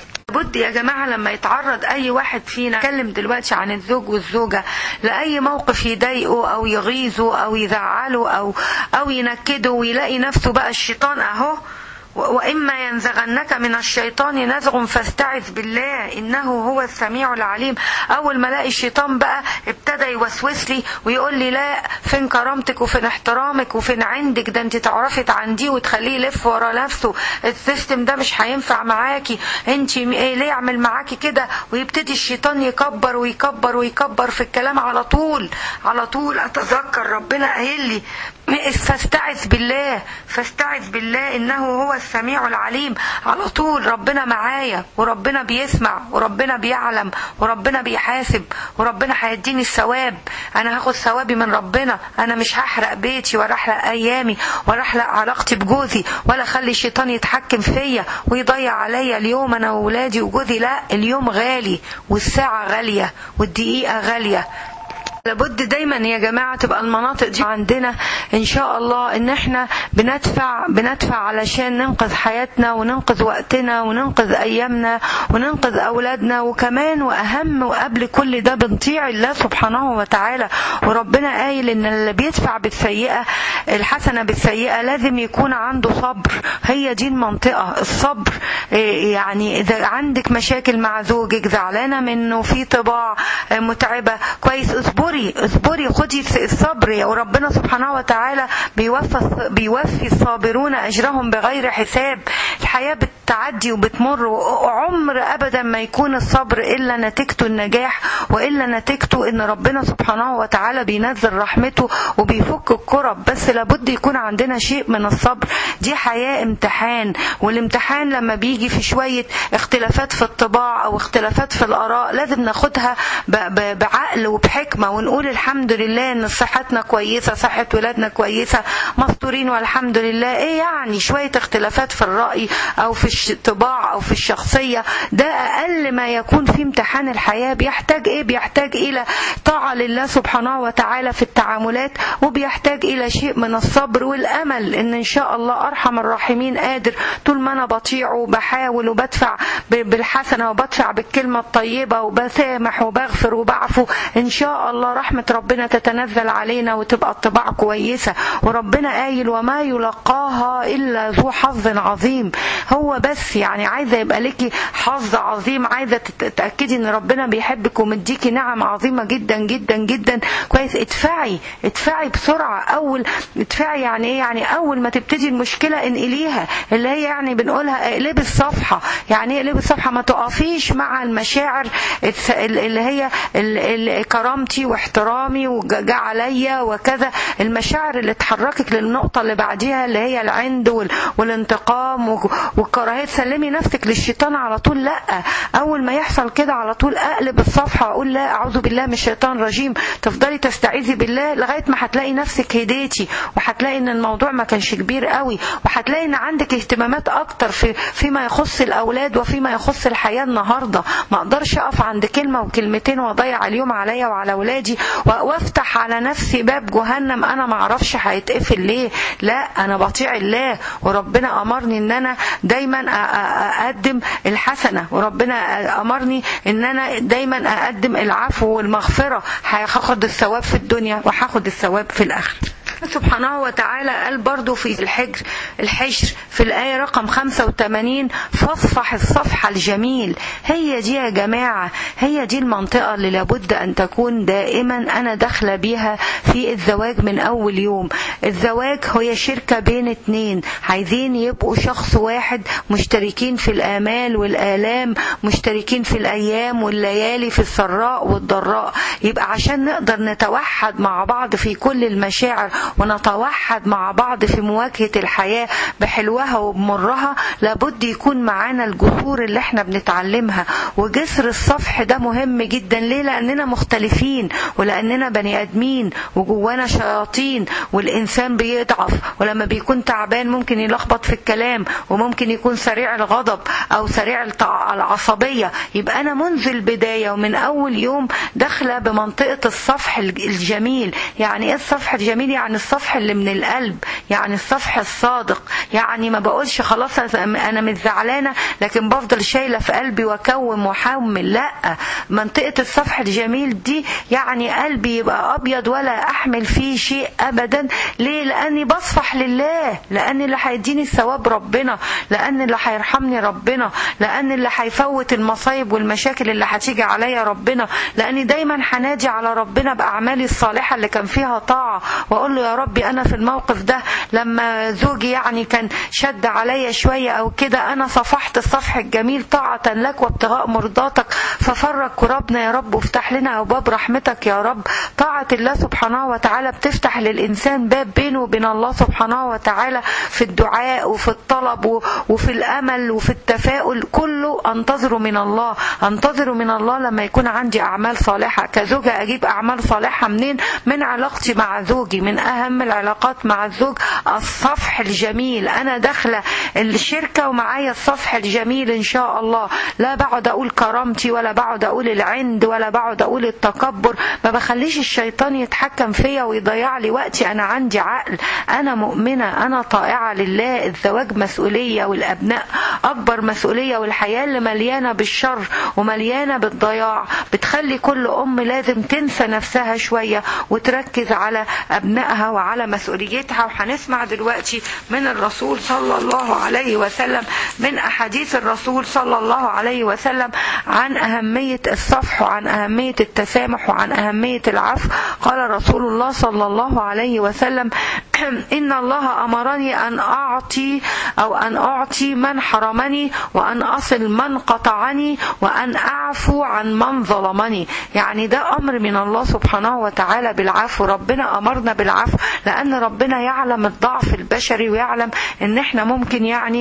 S1: بد يا جماعة لما يتعرض أي واحد فينا اتكلم دلوقتي عن الزوج والزوجة لأي موقف يضايقه أو يغيظه أو يزعله أو أو ينكده ويلاقي نفسه بقى الشيطان أهو وإما ينزغنك من الشيطان نزغ فاستعذ بالله إنه هو السميع العليم أول ما الاقي الشيطان بقى ابتدى يوسوس لي ويقول لي لا فين كرامتك وفين احترامك وفين عندك ده انت تعرفي تعنديه وتخليه يلف ورا نفسه السيستم ده مش هينفع معاكي انت ايه ليه يعمل معاكي كده ويبتدي الشيطان يكبر ويكبر ويكبر في الكلام على طول على طول اتذكر ربنا قايل لي فاستعذ بالله فاستعذ بالله انه هو السميع العليم على طول ربنا معايا وربنا بيسمع وربنا بيعلم وربنا بيحاسب وربنا هيديني الثواب انا هاخد ثوابي من ربنا انا مش هحرق بيتي ولا احرق ايامي ولا احرق علاقتي بجوزي ولا اخلي الشيطان يتحكم فيا ويضيع عليا اليوم انا واولادي وجوزي لا اليوم غالي والساعه غاليه والدقيقه غاليه لابد دايما يا جماعة تبقى المناطق دي عندنا ان شاء الله ان احنا بندفع بندفع علشان ننقذ حياتنا وننقذ وقتنا وننقذ ايامنا وننقذ اولادنا وكمان واهم وقبل كل ده بنطيع الله سبحانه وتعالى وربنا قايل ان اللي بيدفع بالسيئة الحسنة بالسيئة لازم يكون عنده صبر هي دي المنطقة الصبر يعني اذا عندك مشاكل مع زوجك زعلانة منه في طباع متعبة كويس اصبري اصبري اصبري خدي الصبر وربنا سبحانه وتعالى بيوفي بيوفي الصابرون اجرهم بغير حساب الحياه بتعدي وبتمر وعمر ابدا ما يكون الصبر الا نتيجته النجاح والا نتيجته ان ربنا سبحانه وتعالى بينزل رحمته وبيفك الكرب بس لابد يكون عندنا شيء من الصبر دي حياه امتحان والامتحان لما بيجي في شويه اختلافات في الطباع او اختلافات في الاراء لازم ناخدها بعقل وبحكمه ونقول الحمد لله ان صحتنا كويسه صحه ولادنا كويسه مستورين والحمد لله ايه يعني شويه اختلافات في الراي او في الطباع او في الشخصيه ده اقل ما يكون في امتحان الحياه بيحتاج ايه بيحتاج الى طاعه لله سبحانه وتعالى في التعاملات وبيحتاج الى شيء من الصبر والامل ان ان شاء الله ارحم الراحمين قادر طول ما انا بطيع وبحاول وبدفع بالحسنه وبدفع بالكلمه الطيبه وبسامح وبغفر وبعفو ان شاء الله رحمة ربنا تتنزل علينا وتبقى الطباع كويسة وربنا قايل وما يلقاها إلا ذو حظ عظيم هو بس يعني عايزه يبقى ليكي حظ عظيم عايزه تتاكدي ان ربنا بيحبك ومديكي نعم عظيمه جدا جدا جدا كويس ادفعي ادفعي بسرعه اول ادفعي يعني ايه يعني اول ما تبتدي المشكله انقليها اللي هي يعني بنقولها اقلبي الصفحه يعني ايه اقلبي الصفحه ما تقفيش مع المشاعر اللي هي كرامتي واحترامي وجا عليا وكذا المشاعر اللي تحركك للنقطه اللي بعديها اللي هي العند والانتقام والكراهيه تسلمي نفسك للشيطان على طول لا اول ما يحصل كده على طول اقلب الصفحه واقول لا اعوذ بالله من الشيطان الرجيم تفضلي تستعيذي بالله لغايه ما هتلاقي نفسك هديتي وهتلاقي ان الموضوع ما كانش كبير قوي وهتلاقي ان عندك اهتمامات اكتر في فيما يخص الاولاد وفيما يخص الحياه النهارده ما اقدرش اقف عند كلمه وكلمتين واضيع اليوم عليا وعلى اولادي وافتح على نفسي باب جهنم انا ما اعرفش هيتقفل ليه لا انا بطيع الله وربنا امرني ان انا دايما اقدم الحسنه وربنا امرني ان انا دايما اقدم العفو والمغفره هاخد الثواب في الدنيا وهاخد الثواب في الاخره سبحانه وتعالى قال برضو في الحجر الحجر في الآية رقم 85 فاصفح الصفح الجميل هي دي يا جماعة هي دي المنطقة اللي لابد أن تكون دائما أنا داخلة بيها في الزواج من أول يوم الزواج هي شركة بين اتنين عايزين يبقوا شخص واحد مشتركين في الآمال والآلام مشتركين في الأيام والليالي في السراء والضراء يبقى عشان نقدر نتوحد مع بعض في كل المشاعر ونتوحد مع بعض في مواجهة الحياة بحلوها وبمرها لابد يكون معانا الجذور اللي احنا بنتعلمها وجسر الصفح ده مهم جدا ليه لأننا مختلفين ولأننا بني آدمين وجوانا شياطين والإنسان بيضعف ولما بيكون تعبان ممكن يلخبط في الكلام وممكن يكون سريع الغضب أو سريع العصبية يبقى أنا منذ البداية ومن أول يوم داخلة بمنطقة الصفح الجميل يعني إيه الصفح الجميل يعني الصفح اللي من القلب يعني الصفح الصادق يعني ما بقولش خلاص انا مش زعلانه لكن بفضل شايله في قلبي واكوم واحمل لا منطقه الصفح الجميل دي يعني قلبي يبقى ابيض ولا احمل فيه شيء ابدا ليه لاني بصفح لله لان اللي هيديني الثواب ربنا لان اللي هيرحمني ربنا لان اللي هيفوت المصايب والمشاكل اللي هتيجي عليا ربنا لاني دايما هنادي على ربنا باعمالي الصالحه اللي كان فيها طاعه واقول له يا ربي انا في الموقف ده لما زوجي يعني كان شد عليا شويه او كده انا صفحت الصفح الجميل طاعه لك وابتغاء مرضاتك ففرج كربنا يا رب وافتح لنا ابواب رحمتك يا رب طاعه الله سبحانه وتعالى بتفتح للانسان باب بينه وبين الله سبحانه وتعالى في الدعاء وفي الطلب وفي الامل وفي التفاؤل كله انتظره من الله انتظره من الله لما يكون عندي اعمال صالحه كزوجه اجيب اعمال صالحه منين من علاقتي مع زوجي من اهم العلاقات مع الزوج الصفح الجميل انا داخله الشركه ومعايا الصفح الجميل ان شاء الله لا بقعد اقول كرامتي ولا بقعد اقول العند ولا بقعد اقول التكبر ما بخليش الشيطان يتحكم فيا ويضيع لي وقتي انا عندي عقل انا مؤمنه انا طائعه لله الزواج مسؤوليه والابناء اكبر مسؤوليه والحياه اللي مليانه بالشر ومليانه بالضياع بتخلي كل ام لازم تنسى نفسها شويه وتركز على ابنائها وعلى مسؤوليتها وهنسمع دلوقتي من الرسول صلى الله عليه وسلم من احاديث الرسول صلى الله عليه وسلم عن اهميه الصفح وعن اهميه التسامح وعن اهميه العفو قال رسول الله صلى الله عليه وسلم ان الله امرني ان اعطي او ان اعطي من حرمني وان اصل من قطعني وان اعفو عن من ظلمني يعني ده امر من الله سبحانه وتعالى بالعفو ربنا امرنا بالعفو لان ربنا يعلم الضعف البشري ويعلم ان احنا ممكن يعني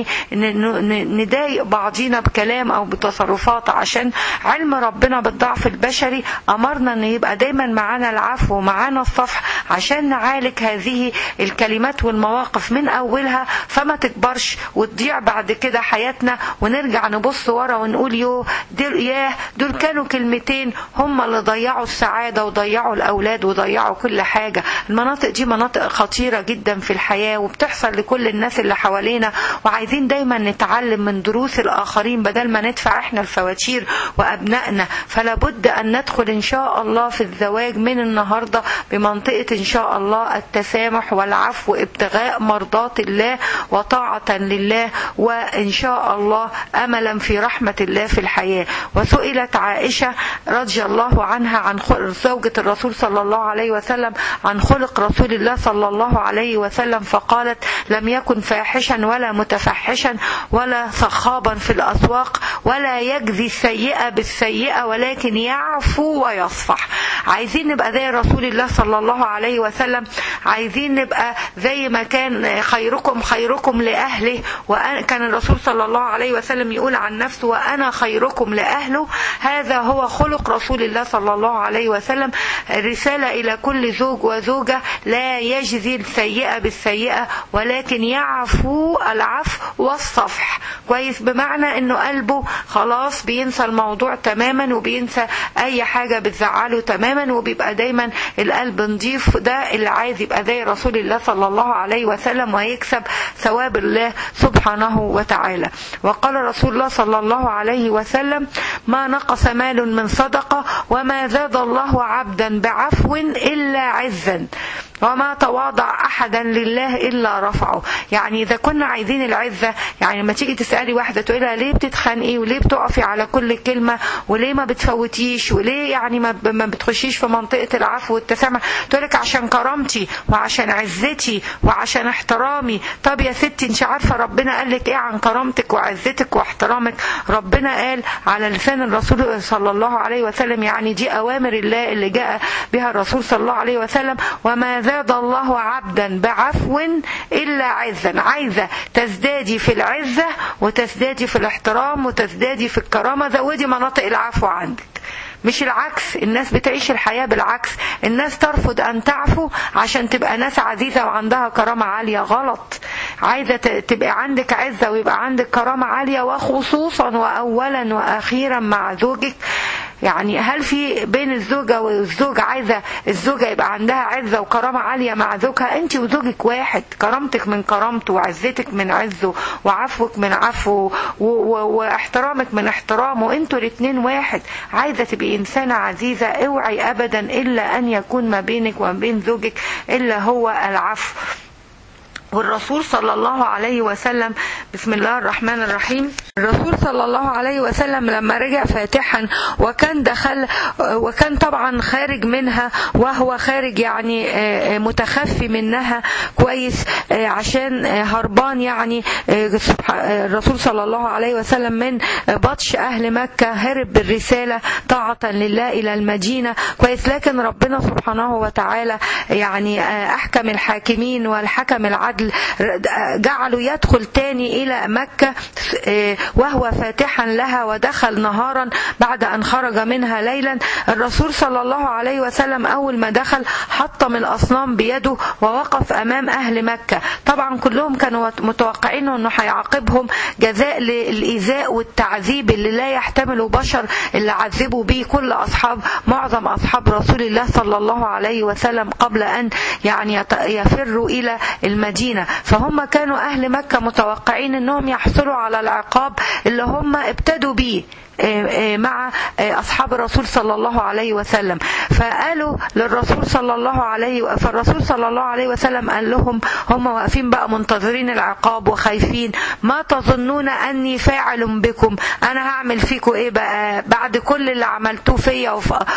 S1: نضايق بعضينا بكلام او بتصرفات عشان علم ربنا بالضعف البشري امرنا ان يبقى دايما معانا العفو ومعانا الصفح عشان نعالج هذه الكلمات والمواقف من اولها فما تكبرش وتضيع بعد كده حياتنا ونرجع نبص ورا ونقول يو دول ياه دول كانوا كلمتين هم اللي ضيعوا السعاده وضيعوا الاولاد وضيعوا كل حاجه المناطق دي مناطق خطيره جدا في الحياه وبتحصل لكل الناس اللي حوالينا وعايزين دايما نتعلم من دروس الاخرين بدل ما ندفع احنا الفواتير وابنائنا فلا بد ان ندخل ان شاء الله في الزواج من النهارده بمنطقه ان شاء الله التسامح والعفو العفو ابتغاء مرضات الله وطاعة لله وإن شاء الله أملا في رحمة الله في الحياة وسئلت عائشة رضي الله عنها عن زوجة الرسول صلى الله عليه وسلم عن خلق رسول الله صلى الله عليه وسلم فقالت لم يكن فاحشا ولا متفحشا ولا صخابا في الأسواق ولا يجزي السيئة بالسيئة ولكن يعفو ويصفح عايزين نبقى زي رسول الله صلى الله عليه وسلم عايزين نبقى زي ما كان خيركم خيركم لأهله وكان الرسول صلى الله عليه وسلم يقول عن نفسه وأنا خيركم لأهله هذا هو خلق رسول الله صلى الله عليه وسلم رسالة إلى كل زوج وزوجة لا يجزي السيئة بالسيئة ولكن يعفو العفو والصفح كويس بمعنى انه قلبه خلاص بينسى الموضوع تماما وبينسى اي حاجة بتزعله تماما وبيبقى دايما القلب نضيف ده اللي عايز يبقى زي رسول الله صلى الله عليه وسلم ويكسب ثواب الله سبحانه وتعالى وقال رسول الله صلى الله عليه وسلم ما نقص مال من صدقة وما زاد الله عبدا بعفو إلا عزا وما تواضع احدا لله الا رفعه يعني اذا كنا عايزين العزه يعني لما تيجي تسالي واحده تقول لها ليه بتتخانقي وليه بتقفي على كل كلمه وليه ما بتفوتيش وليه يعني ما ما بتخشيش في منطقه العفو والتسامح تقول لك عشان كرامتي وعشان عزتي وعشان احترامي طب يا ستي انت عارفه ربنا قال لك ايه عن كرامتك وعزتك واحترامك ربنا قال على لسان الرسول صلى الله عليه وسلم يعني دي اوامر الله اللي جاء بها الرسول صلى الله عليه وسلم وما زاد الله عبدا بعفو إلا عزا عايزة تزدادي في العزة وتزدادي في الاحترام وتزدادي في الكرامة زودي مناطق العفو عندك مش العكس الناس بتعيش الحياة بالعكس الناس ترفض أن تعفو عشان تبقى ناس عزيزة وعندها كرامة عالية غلط عايزة تبقى عندك عزة ويبقى عندك كرامة عالية وخصوصا وأولا وأخيرا مع زوجك يعني هل في بين الزوجة والزوج عايزة الزوجة يبقى عندها عزة وكرامة عالية مع زوجها انت وزوجك واحد كرامتك من كرامته وعزتك من عزه وعفوك من عفوه واحترامك من احترامه انتوا الاتنين واحد عايزة تبقي انسانة عزيزة اوعي ابدا الا ان يكون ما بينك وما بين زوجك الا هو العفو والرسول صلى الله عليه وسلم بسم الله الرحمن الرحيم الرسول صلى الله عليه وسلم لما رجع فاتحا وكان دخل وكان طبعا خارج منها وهو خارج يعني متخفي منها كويس عشان هربان يعني الرسول صلى الله عليه وسلم من بطش اهل مكة هرب بالرسالة طاعة لله الى المدينة كويس لكن ربنا سبحانه وتعالى يعني احكم الحاكمين والحكم العدل جعله يدخل تاني إلى مكة وهو فاتحا لها ودخل نهارا بعد أن خرج منها ليلا الرسول صلى الله عليه وسلم أول ما دخل حطم الأصنام بيده ووقف أمام أهل مكة طبعا كلهم كانوا متوقعين أنه هيعاقبهم جزاء للإيذاء والتعذيب اللي لا يحتمله بشر اللي عذبوا به كل أصحاب معظم أصحاب رسول الله صلى الله عليه وسلم قبل أن يعني يفروا إلى المدينة فهم كانوا أهل مكة متوقعين أنهم يحصلوا على العقاب اللي هم ابتدوا به مع أصحاب الرسول صلى الله عليه وسلم فقالوا للرسول صلى الله عليه فالرسول صلى الله عليه وسلم قال لهم هم واقفين بقى منتظرين العقاب وخايفين ما تظنون أني فاعل بكم أنا هعمل فيكم إيه بقى بعد كل اللي عملتوه فيا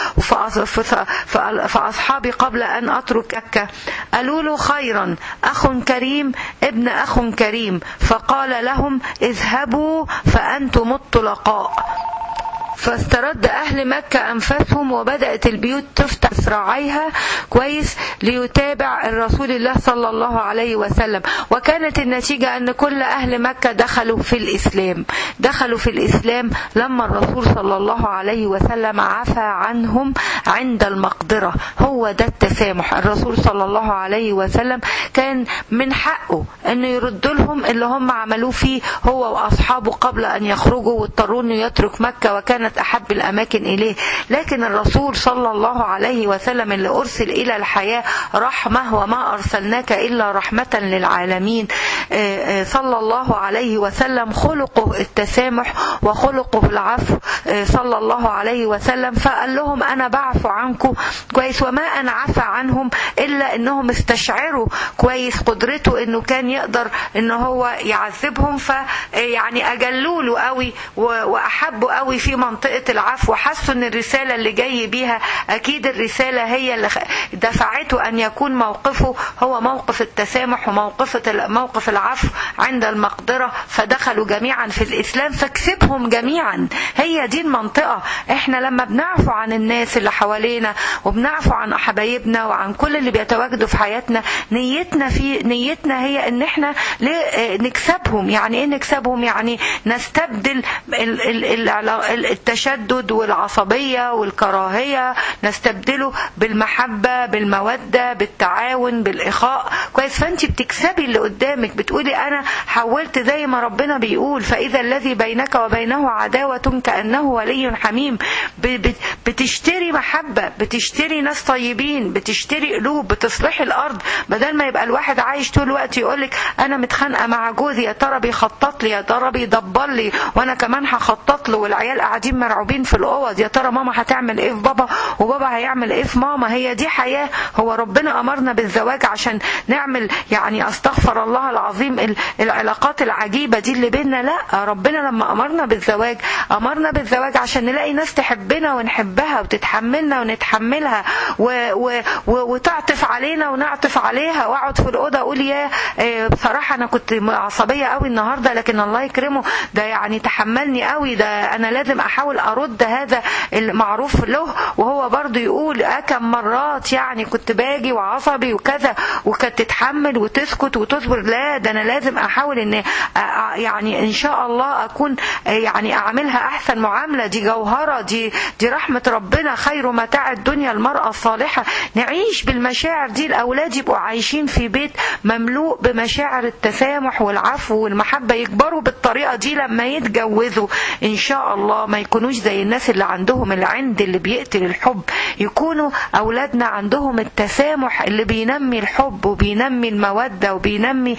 S1: وفي أصحابي قبل أن أترك مكة قالوا له خيرا أخ كريم ابن أخ كريم فقال لهم اذهبوا فأنتم الطلقاء فاسترد أهل مكة أنفسهم وبدأت البيوت تفتح سراعيها كويس ليتابع الرسول الله صلى الله عليه وسلم وكانت النتيجة أن كل أهل مكة دخلوا في الإسلام دخلوا في الإسلام لما الرسول صلى الله عليه وسلم عفى عنهم عند المقدرة هو ده التسامح الرسول صلى الله عليه وسلم كان من حقه أنه يرد لهم اللي هم عملوه فيه هو وأصحابه قبل أن يخرجوا واضطروا أنه يترك مكة وكانت أحب الأماكن إليه لكن الرسول صلى الله عليه وسلم اللي أرسل إلى الحياة رحمة وما أرسلناك إلا رحمة للعالمين صلى الله عليه وسلم خلقه التسامح وخلقه العفو صلى الله عليه وسلم فقال لهم انا بعفو عنكم كويس وما انا عفى عنهم الا انهم استشعروا كويس قدرته انه كان يقدر ان هو يعذبهم فيعني اجلوا له قوي واحبوا قوي في منطقه العفو وحسوا ان الرساله اللي جاي بيها اكيد الرساله هي اللي دفعته ان يكون موقفه هو موقف التسامح وموقف موقف العفو عند المقدره فدخلوا جميعا في الاسلام فكسبهم جميعا هي دي المنطقه احنا لما بنعفو عن الناس اللي حوالينا وبنعفو عن حبايبنا وعن كل اللي بيتواجدوا في حياتنا نيتنا في نيتنا هي ان احنا نكسبهم يعني ايه نكسبهم يعني نستبدل التشدد والعصبيه والكراهيه نستبدله بالمحبه بالموده بالتعاون بالاخاء كويس فانت بتكسبي اللي قدامك بتقولي انا حولت زي ما ربنا بيقول فاذا الذي بينك وبينه عداوه كانه ولي حميم بتشتري محبه بتشتري ناس طيبين بتشتري قلوب بتصلحي الارض بدل ما يبقى الواحد عايش طول الوقت يقولك انا متخانقه مع جوزي يا ترى بيخطط لي يا ترى بيدبر لي وانا كمان هخطط له والعيال قاعدين مرعوبين في الاوض يا ترى ماما هتعمل ايه في بابا وبابا هيعمل ايه في ماما هي دي حياه هو ربنا امرنا بالزواج عشان نعمل يعني استغفر الله العظيم العلاقات العجيبه دي اللي بينا لا ربنا لما امرنا بالزواج امرنا بالزواج عشان نلاقي ناس تحبنا ونحبها وتتحملنا ونتحملها و و و وتعطف علينا ونعطف عليها واقعد في الاوضه اقول يا بصراحه انا كنت عصبيه قوي النهارده لكن الله يكرمه ده يعني تحملني قوي ده انا لازم احاول ارد هذا المعروف له وهو برضه يقول كم مرات يعني كنت باجي وعصبي وكذا وكانت تتحمل وتسكت وتصبر لا ده انا لازم احاول ان يعني ان شاء الله اكون يعني اعملها احسن معامله دي جوهره دي دي رحمه ربنا خير متاع الدنيا المراه الصالحه نعيش بالمشاعر دي الاولاد يبقوا عايشين في بيت مملوء بمشاعر التسامح والعفو والمحبه يكبروا بالطريقه دي لما يتجوزوا ان شاء الله ما يكونوش زي الناس اللي عندهم العند اللي بيقتل الحب يكونوا اولادنا عندهم التسامح اللي بينمي الحب وبينمي الموده وبينمي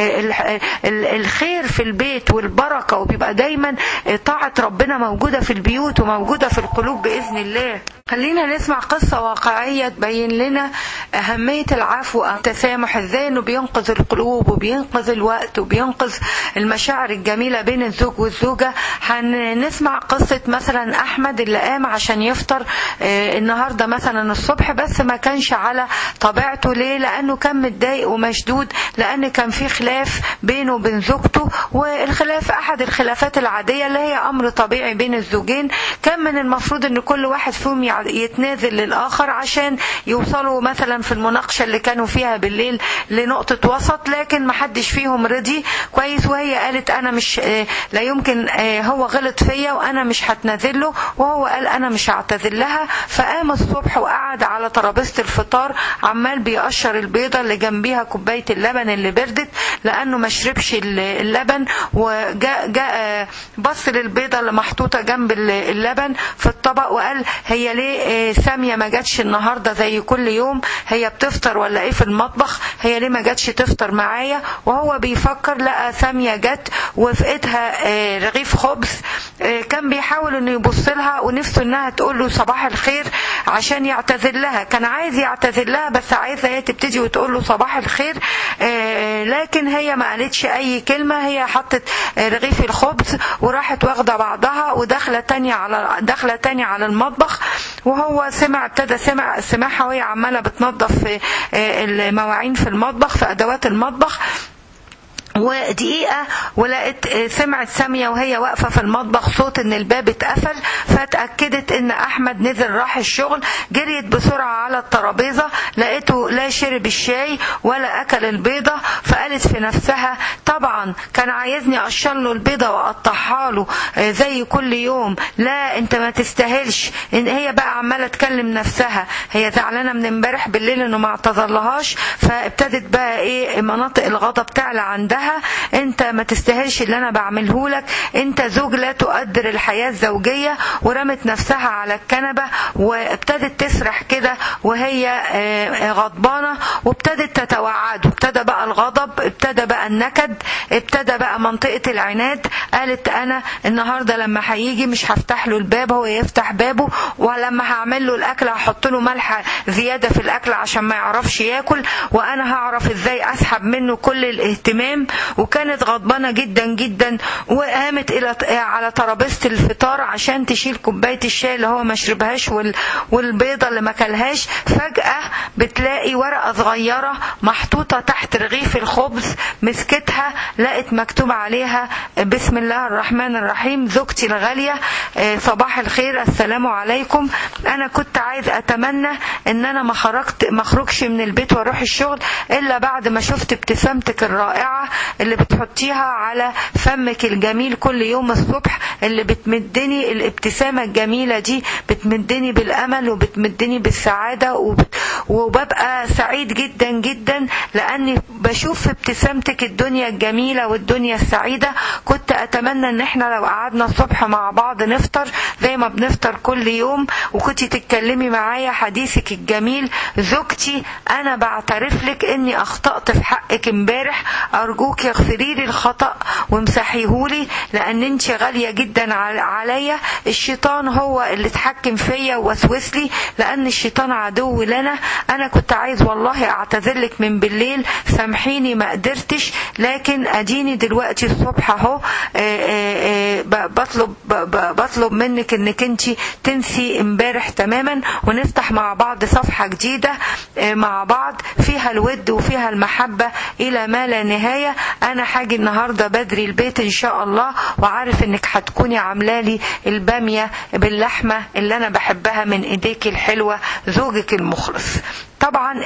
S1: الخير في البيت والبركه وبيبقى دايما طاعه ربنا موجوده في البيوت وموجوده في القلوب باذن الله خلينا نسمع قصة واقعية تبين لنا أهمية العفو والتسامح ازاي انه بينقذ القلوب وبينقذ الوقت وبينقذ المشاعر الجميلة بين الزوج والزوجة هنسمع قصة مثلا أحمد اللي قام عشان يفطر النهاردة مثلا الصبح بس ما كانش على طبيعته ليه لأنه كان متضايق ومشدود لأن كان في خلاف بينه وبين زوجته والخلاف أحد الخلافات العادية اللي هي أمر طبيعي بين الزوجين كان من المفروض ان كل واحد فيهم يتنازل للآخر عشان يوصلوا مثلا في المناقشة اللي كانوا فيها بالليل لنقطة وسط لكن محدش فيهم رضي كويس وهي قالت أنا مش لا يمكن هو غلط فيا وأنا مش هتنازل له وهو قال أنا مش هعتذر لها فقام الصبح وقعد على ترابيزة الفطار عمال بيقشر البيضة اللي جنبيها كوباية اللبن اللي بردت لأنه ما شربش اللبن وجاء جاء بص للبيضة اللي محطوطة جنب اللبن في الطبق وقال هي ليه سامية ما جاتش النهاردة زي كل يوم هي بتفطر ولا ايه في المطبخ هي ليه ما جاتش تفطر معايا وهو بيفكر لقى سامية جت وفي ايدها رغيف خبز كان بيحاول انه يبص لها ونفسه انها تقول له صباح الخير عشان يعتذر لها كان عايز يعتذر لها بس عايزه هي تبتدي وتقول له صباح الخير لكن هي ما قالتش اي كلمه هي حطت رغيف الخبز وراحت واخده بعضها وداخله تانية على داخله تانية على المطبخ وهو سمع ابتدى سمع سمعها وهي عماله بتنظف المواعين في المطبخ في ادوات المطبخ ودقيقة ولقيت سمعت سامية وهي واقفة في المطبخ صوت ان الباب اتقفل فاتأكدت ان احمد نزل راح الشغل جريت بسرعة على الترابيزة لقيته لا شرب الشاي ولا اكل البيضة فقالت في نفسها طبعا كان عايزني اقشر له البيضة واقطعها له زي كل يوم لا انت ما تستاهلش ان هي بقى عمالة تكلم نفسها هي زعلانة من امبارح بالليل انه ما اعتذرلهاش فابتدت بقى ايه مناطق الغضب تعلى عندها لها انت ما تستاهلش اللي انا بعمله لك انت زوج لا تقدر الحياة الزوجية ورمت نفسها على الكنبة وابتدت تسرح كده وهي غضبانة وابتدت تتوعد وابتدى بقى الغضب ابتدى بقى النكد ابتدى بقى منطقة العناد قالت انا النهاردة لما هيجي مش هفتح له الباب هو يفتح بابه ولما هعمل له الاكل هحط له ملح زيادة في الاكل عشان ما يعرفش ياكل وانا هعرف ازاي اسحب منه كل الاهتمام وكانت غضبانة جدا جدا وقامت الى على ترابيزة الفطار عشان تشيل كوباية الشاي اللي هو ما شربهاش وال... والبيضة اللي ما كلهاش فجأة بتلاقي ورقة صغيرة محطوطة تحت رغيف الخبز مسكتها لقت مكتوب عليها بسم الله الرحمن الرحيم زوجتي الغالية صباح الخير السلام عليكم انا كنت عايز اتمنى ان انا ما خرجت ما اخرجش من البيت واروح الشغل الا بعد ما شفت ابتسامتك الرائعة اللي بتحطيها على فمك الجميل كل يوم الصبح اللي بتمدني الابتسامة الجميلة دي بتمدني بالامل وبتمدني بالسعادة وبت... وببقى سعيد جدا جدا لاني بشوف في ابتسامتك الدنيا الجميلة والدنيا السعيدة كنت اتمنى ان احنا لو قعدنا الصبح مع بعض نفطر زي ما بنفطر كل يوم وكنت تتكلمي معايا حديثك الجميل زوجتي انا بعترف لك اني اخطأت في حقك امبارح ارجوك اغفري لي الخطأ وامسحيهولي لان انت غالية جدا عليا الشيطان هو اللي اتحكم فيا ووسوس لي لان الشيطان عدو لنا انا كنت عايز والله اعتذر لك من بالليل سامحيني ما قدرتش لكن اديني دلوقتي الصبح اهو بطلب بطلب منك انك انت تنسي امبارح تماما ونفتح مع بعض صفحة جديدة مع بعض فيها الود وفيها المحبة الى ما لا نهاية انا حاجي النهاردة بدري البيت ان شاء الله وعارف انك هتكوني عاملة لي البامية باللحمة اللي انا بحبها من ايديك الحلوة زوجك المخلص طبعا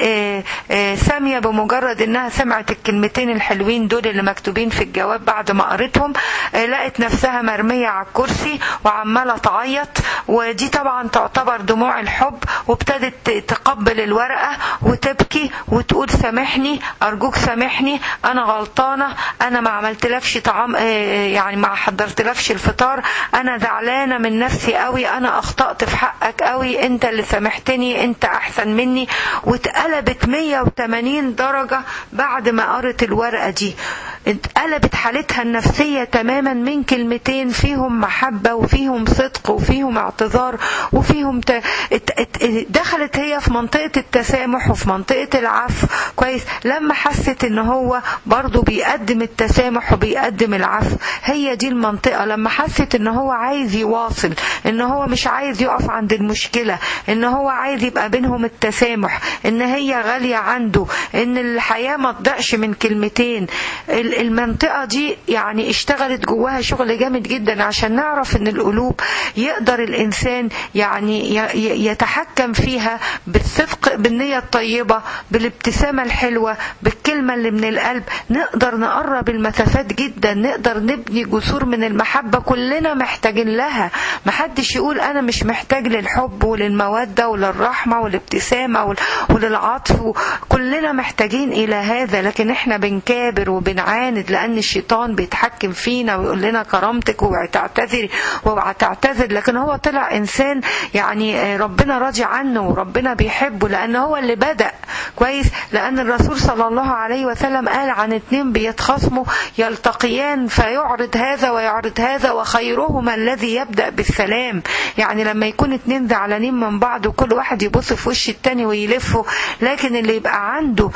S1: سامية بمجرد انها سمعت الكلمتين الحلوين دول اللي مكتوبين في الجواب بعد ما قريتهم لقت نفسها مرمية على الكرسي وعمالة تعيط ودي طبعا تعتبر دموع الحب وابتدت تقبل الورقة وتبكي وتقول سامحني ارجوك سامحني انا غلطانة انا ما عملتلكش طعام يعني ما حضرتلكش الفطار انا زعلانة من نفسي قوي انا اخطأت في حقك قوي انت اللي سامحتني انت احسن مني واتقلبت 180 درجة بعد ما قرت الورقة دي اتقلبت حالتها النفسية تماما من كلمتين فيهم محبة وفيهم صدق وفيهم اعتذار وفيهم ت... دخلت هي في منطقة التسامح وفي منطقة العفو كويس لما حست ان هو برضو بيقدم التسامح وبيقدم العفو هي دي المنطقة لما حست ان هو عايز يواصل ان هو مش عايز يقف عند المشكلة ان هو عايز يبقى بينهم التسامح ان هي غالية عنده ان الحياة ما تضيعش من كلمتين المنطقة دي يعني اشتغلت جواها شغل جامد جدا عشان نعرف ان القلوب يقدر الانسان يعني يتحكم فيها بالصدق بالنية الطيبة بالابتسامة الحلوة بالكلمة اللي من القلب نقدر نقرب المسافات جدا نقدر نبني جسور من المحبة كلنا محتاجين لها محدش يقول انا مش محتاج للحب وللمودة وللرحمة والابتسامة وللعطف كلنا محتاجين الى هذا لكن احنا بنكابر وبنعاند لان الشيطان بيتحكم فينا ويقول لنا كرامتك وتعتذري وتعتذر لكن هو طلع انسان يعني ربنا راضي عنه وربنا بيحبه لان هو اللي بدأ كويس لان الرسول صلى الله عليه وسلم قال عن اتنين بيتخاصموا يلتقيان فيعرض هذا ويعرض هذا وخيرهما الذي يبدأ بالسلام يعني لما يكون اتنين زعلانين من بعض وكل واحد يبص في وش التاني ويلفه لكن اللي يبقى عنده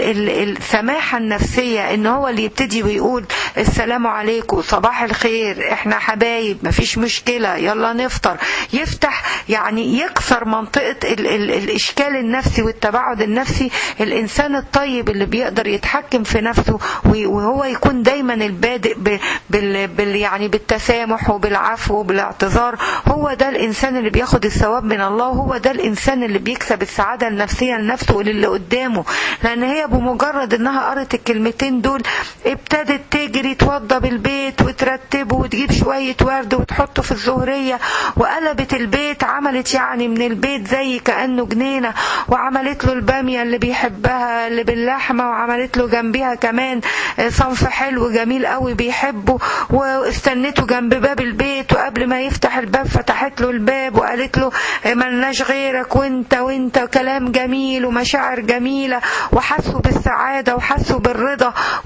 S1: السماحة النفسية ان هو اللي يبتدي ويقول السلام عليكم صباح الخير احنا حبايب مفيش مشكلة يلا نفطر يفتح يعني يكسر منطقة ال ال الاشكال النفسي والتباعد النفسي الانسان الطيب اللي بيقدر يتحكم في نفسه وهو يكون دايما البادئ بال بال يعني بالتسامح وبالعفو وبالاعتذار هو ده الانسان اللي بياخد الثواب من الله وهو ده الانسان اللي بيكسب السعادة النفسية لنفسه وللي قدامه لان هي بمجرد انها قرت الكلمتين دول ابتدت تجري توضب البيت وترتبه وتجيب شوية ورد وتحطه في الزهرية وقلبت البيت عملت يعني من البيت زي كأنه جنينة وعملت له البامية اللي بيحبها اللي باللحمة وعملت له جنبيها كمان صنف حلو جميل قوي بيحبه واستنته جنب باب البيت وقبل ما يفتح الباب فتحت له الباب وقالت له ملناش غيرك وانت وانت كلام جميل ومشاعر جميلة وحسوا بالسعادة وحسوا بالرضا وشوفي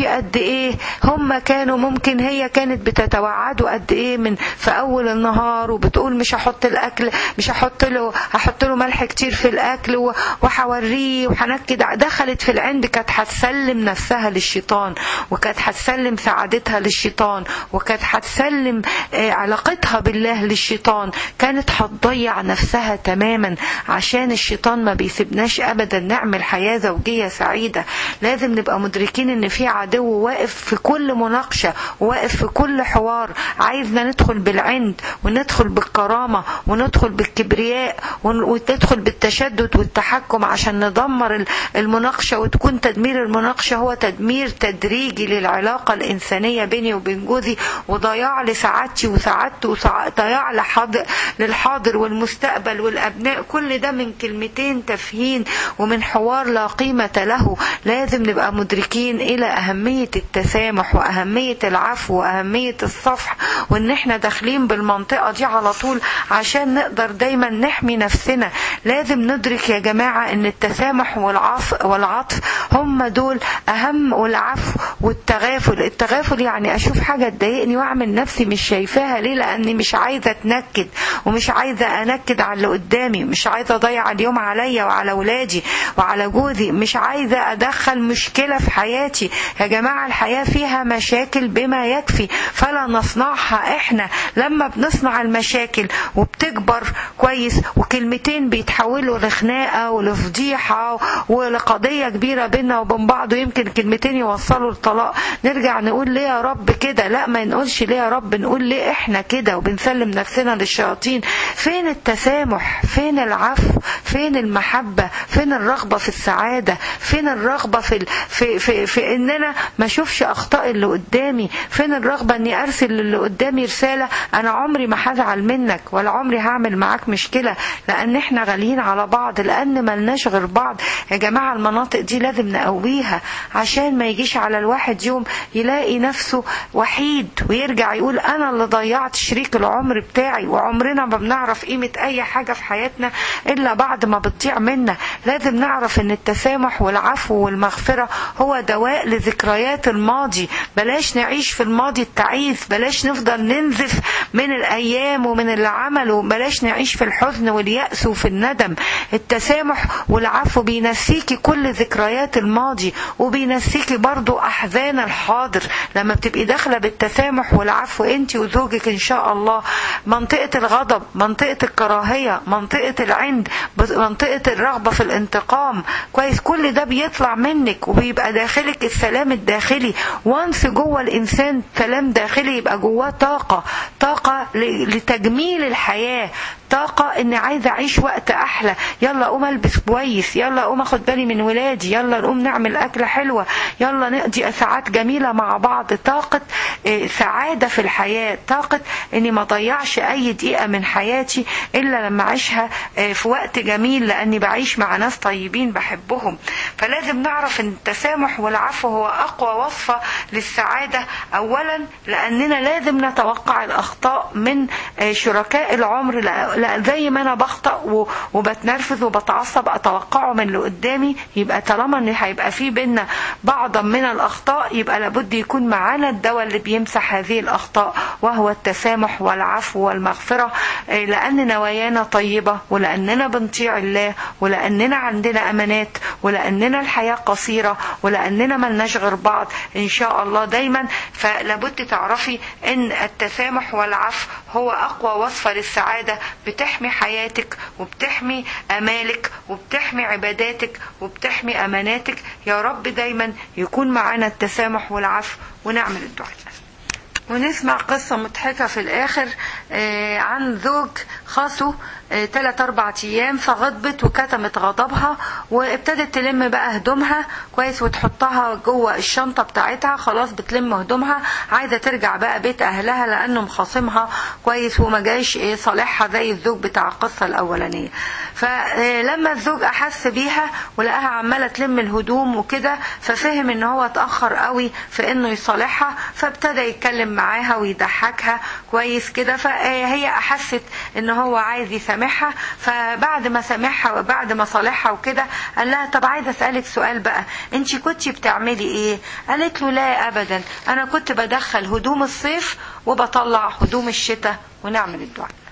S1: قد ايه هم كانوا ممكن هي كانت بتتوعده قد ايه من في اول النهار وبتقول مش هحط الاكل مش هحط له هحط له ملح كتير في الاكل و- وهوريه وهنكد ع- دخلت في العند كانت هتسلم نفسها للشيطان وكانت هتسلم سعادتها للشيطان وكانت هتسلم آه، علاقتها بالله للشيطان كانت هتضيع نفسها تماما عشان الشيطان ما بيسيبناش ابدا نعمل حياه زوجيه سعيده لازم نبقى مدركين ان في عدو واقف في كل مناقشه واقف في كل حوار عايزنا ندخل بالعند وندخل بالكرامه وندخل بالكبرياء ون- وندخل بالتشدد والتحكم عشان ندمر ال- المناقشه وتكون تدمير المناقشه هو تدمير تدريجي للعلاقه الانسانيه بيني وبين جوزي وضياع لسعادتي وسعادته وضياع لحاضر للحاضر والمستقبل والابناء كل ده من كلمتين تافهين ومن حوار لا قيمه له لازم نبقى مدركين الى اهميه التسامح واهميه العفو واهميه الصفح وان احنا داخلين بالمنطقه دي على طول عشان نقدر دايما نحمي نفسنا لازم ندرك يا جماعه ان التسامح والعطف والعطف هم دول اهم والعفو والتغافل التغافل يعني اشوف حاجه تضايقني واعمل نفسي مش شايفاها ليه لاني مش عايزه اتنكد ومش عايزه انكد على اللي قدامي مش عايزه اضيع اليوم عليا وعلى اولادي وعلى جوزي مش عايزه ادخل مشكله في حياتي يا جماعه الحياه فيها مشاكل بما يكفي فلا نصنعها احنا لما بنصنع المشاكل وبتكبر كويس وكلمتين بيتحولوا لخناقه ولفضيحه ولقضيه كبيره بينا وبين بعض ويمكن كلمتين يوصلوا للطلاق نرجع نقول ليه يا رب كده لا ما نقولش ليه يا رب نقول ليه احنا كده وبنسلم نفسنا للشياطين فين التسامح فين العفو فين المحبه فين الرغبه في السعاده فين الرغبه في ال... في في, في ان انا ما اشوفش اخطاء اللي قدامي فين الرغبه اني ارسل للي قدامي رساله انا عمري ما هزعل منك ولا عمري هعمل معاك مشكله لان احنا غاليين على بعض لان ملناش غير بعض يا جماعه المناطق دي لازم نقويها عشان ما يجيش على الواحد يوم يلاقي نفسه وحيد ويرجع يقول انا اللي ضيعت شريك العمر بتاعي وعمرنا ما بنعرف قيمه اي حاجه في حياتنا الا بعد ما بتضيع منا لازم نعرف ان التسامح والعفو والمغفره هو دواء لذكريات الماضي بلاش نعيش في الماضي التعيس بلاش نفضل ننزف من الايام ومن اللي عمله بلاش نعيش في الحزن واليأس وفي الندم التسامح والعفو بينسيكي كل ذكريات الماضي وبينسيكي برضو احزان الحاضر لما بتبقي داخله بالتسامح والعفو انت وزوجك ان شاء الله منطقه الغضب منطقه الكراهيه منطقه العند منطقه الرغبه في الانتقام كويس كل ده بيطلع منك وبيبقى داخلك السلام الداخلي وانس جوه الانسان سلام داخلي يبقى جواه طاقه طاقه ل- لتجميل الحياه طاقة اني عايزة اعيش وقت احلى يلا اقوم البس كويس يلا اقوم اخد بالي من ولادي يلا نقوم نعمل اكلة حلوة يلا نقضي ساعات جميلة مع بعض طاقة آه، سعادة في الحياة طاقة اني ما ضيعش اي دقيقة من حياتي الا لما اعيشها آه، في وقت جميل لاني بعيش مع ناس طيبين بحبهم فلازم نعرف ان التسامح والعفو هو اقوى وصفة للسعادة اولا لاننا لازم نتوقع الاخطاء من آه، شركاء العمر لا لا زي ما انا بخطأ و- وبتنرفز وبتعصب اتوقعه من اللي قدامي يبقى طالما ان هيبقى في بينا بعضا من الاخطاء يبقى لابد يكون معانا الدواء اللي بيمسح هذه الاخطاء وهو التسامح والعفو والمغفرة آه، لان نوايانا طيبة ولاننا بنطيع الله ولاننا عندنا امانات ولاننا الحياة قصيرة ولاننا ملناش غير بعض ان شاء الله دايما فلابد تعرفي ان التسامح والعفو هو اقوى وصفة للسعادة بتحمي حياتك وبتحمي امالك وبتحمي عباداتك وبتحمي اماناتك يا رب دايما يكون معانا التسامح والعفو ونعمل الدعاء ونسمع قصة مضحكة في الآخر آه، عن زوج خاصه ثلاث أربع أيام فغضبت وكتمت غضبها وابتدت تلم بقى هدومها كويس وتحطها جوه الشنطة بتاعتها خلاص بتلم هدومها عايزة ترجع بقى بيت أهلها لأنه مخاصمها كويس وما جايش إيه صالحها زي الزوج بتاع القصة الأولانية فلما الزوج أحس بيها ولقاها عمالة تلم الهدوم وكده ففهم إن هو اتأخر قوي في إنه يصالحها فابتدى يتكلم معاها ويضحكها كويس كده فهي أحست ان هو عايز يسامحها فبعد ما سامحها وبعد ما صالحها وكده قال لها طب عايزه اسالك سؤال بقى انت كنتي بتعملي ايه قالت له لا ابدا انا كنت بدخل هدوم الصيف وبطلع هدوم الشتاء ونعمل الدعاء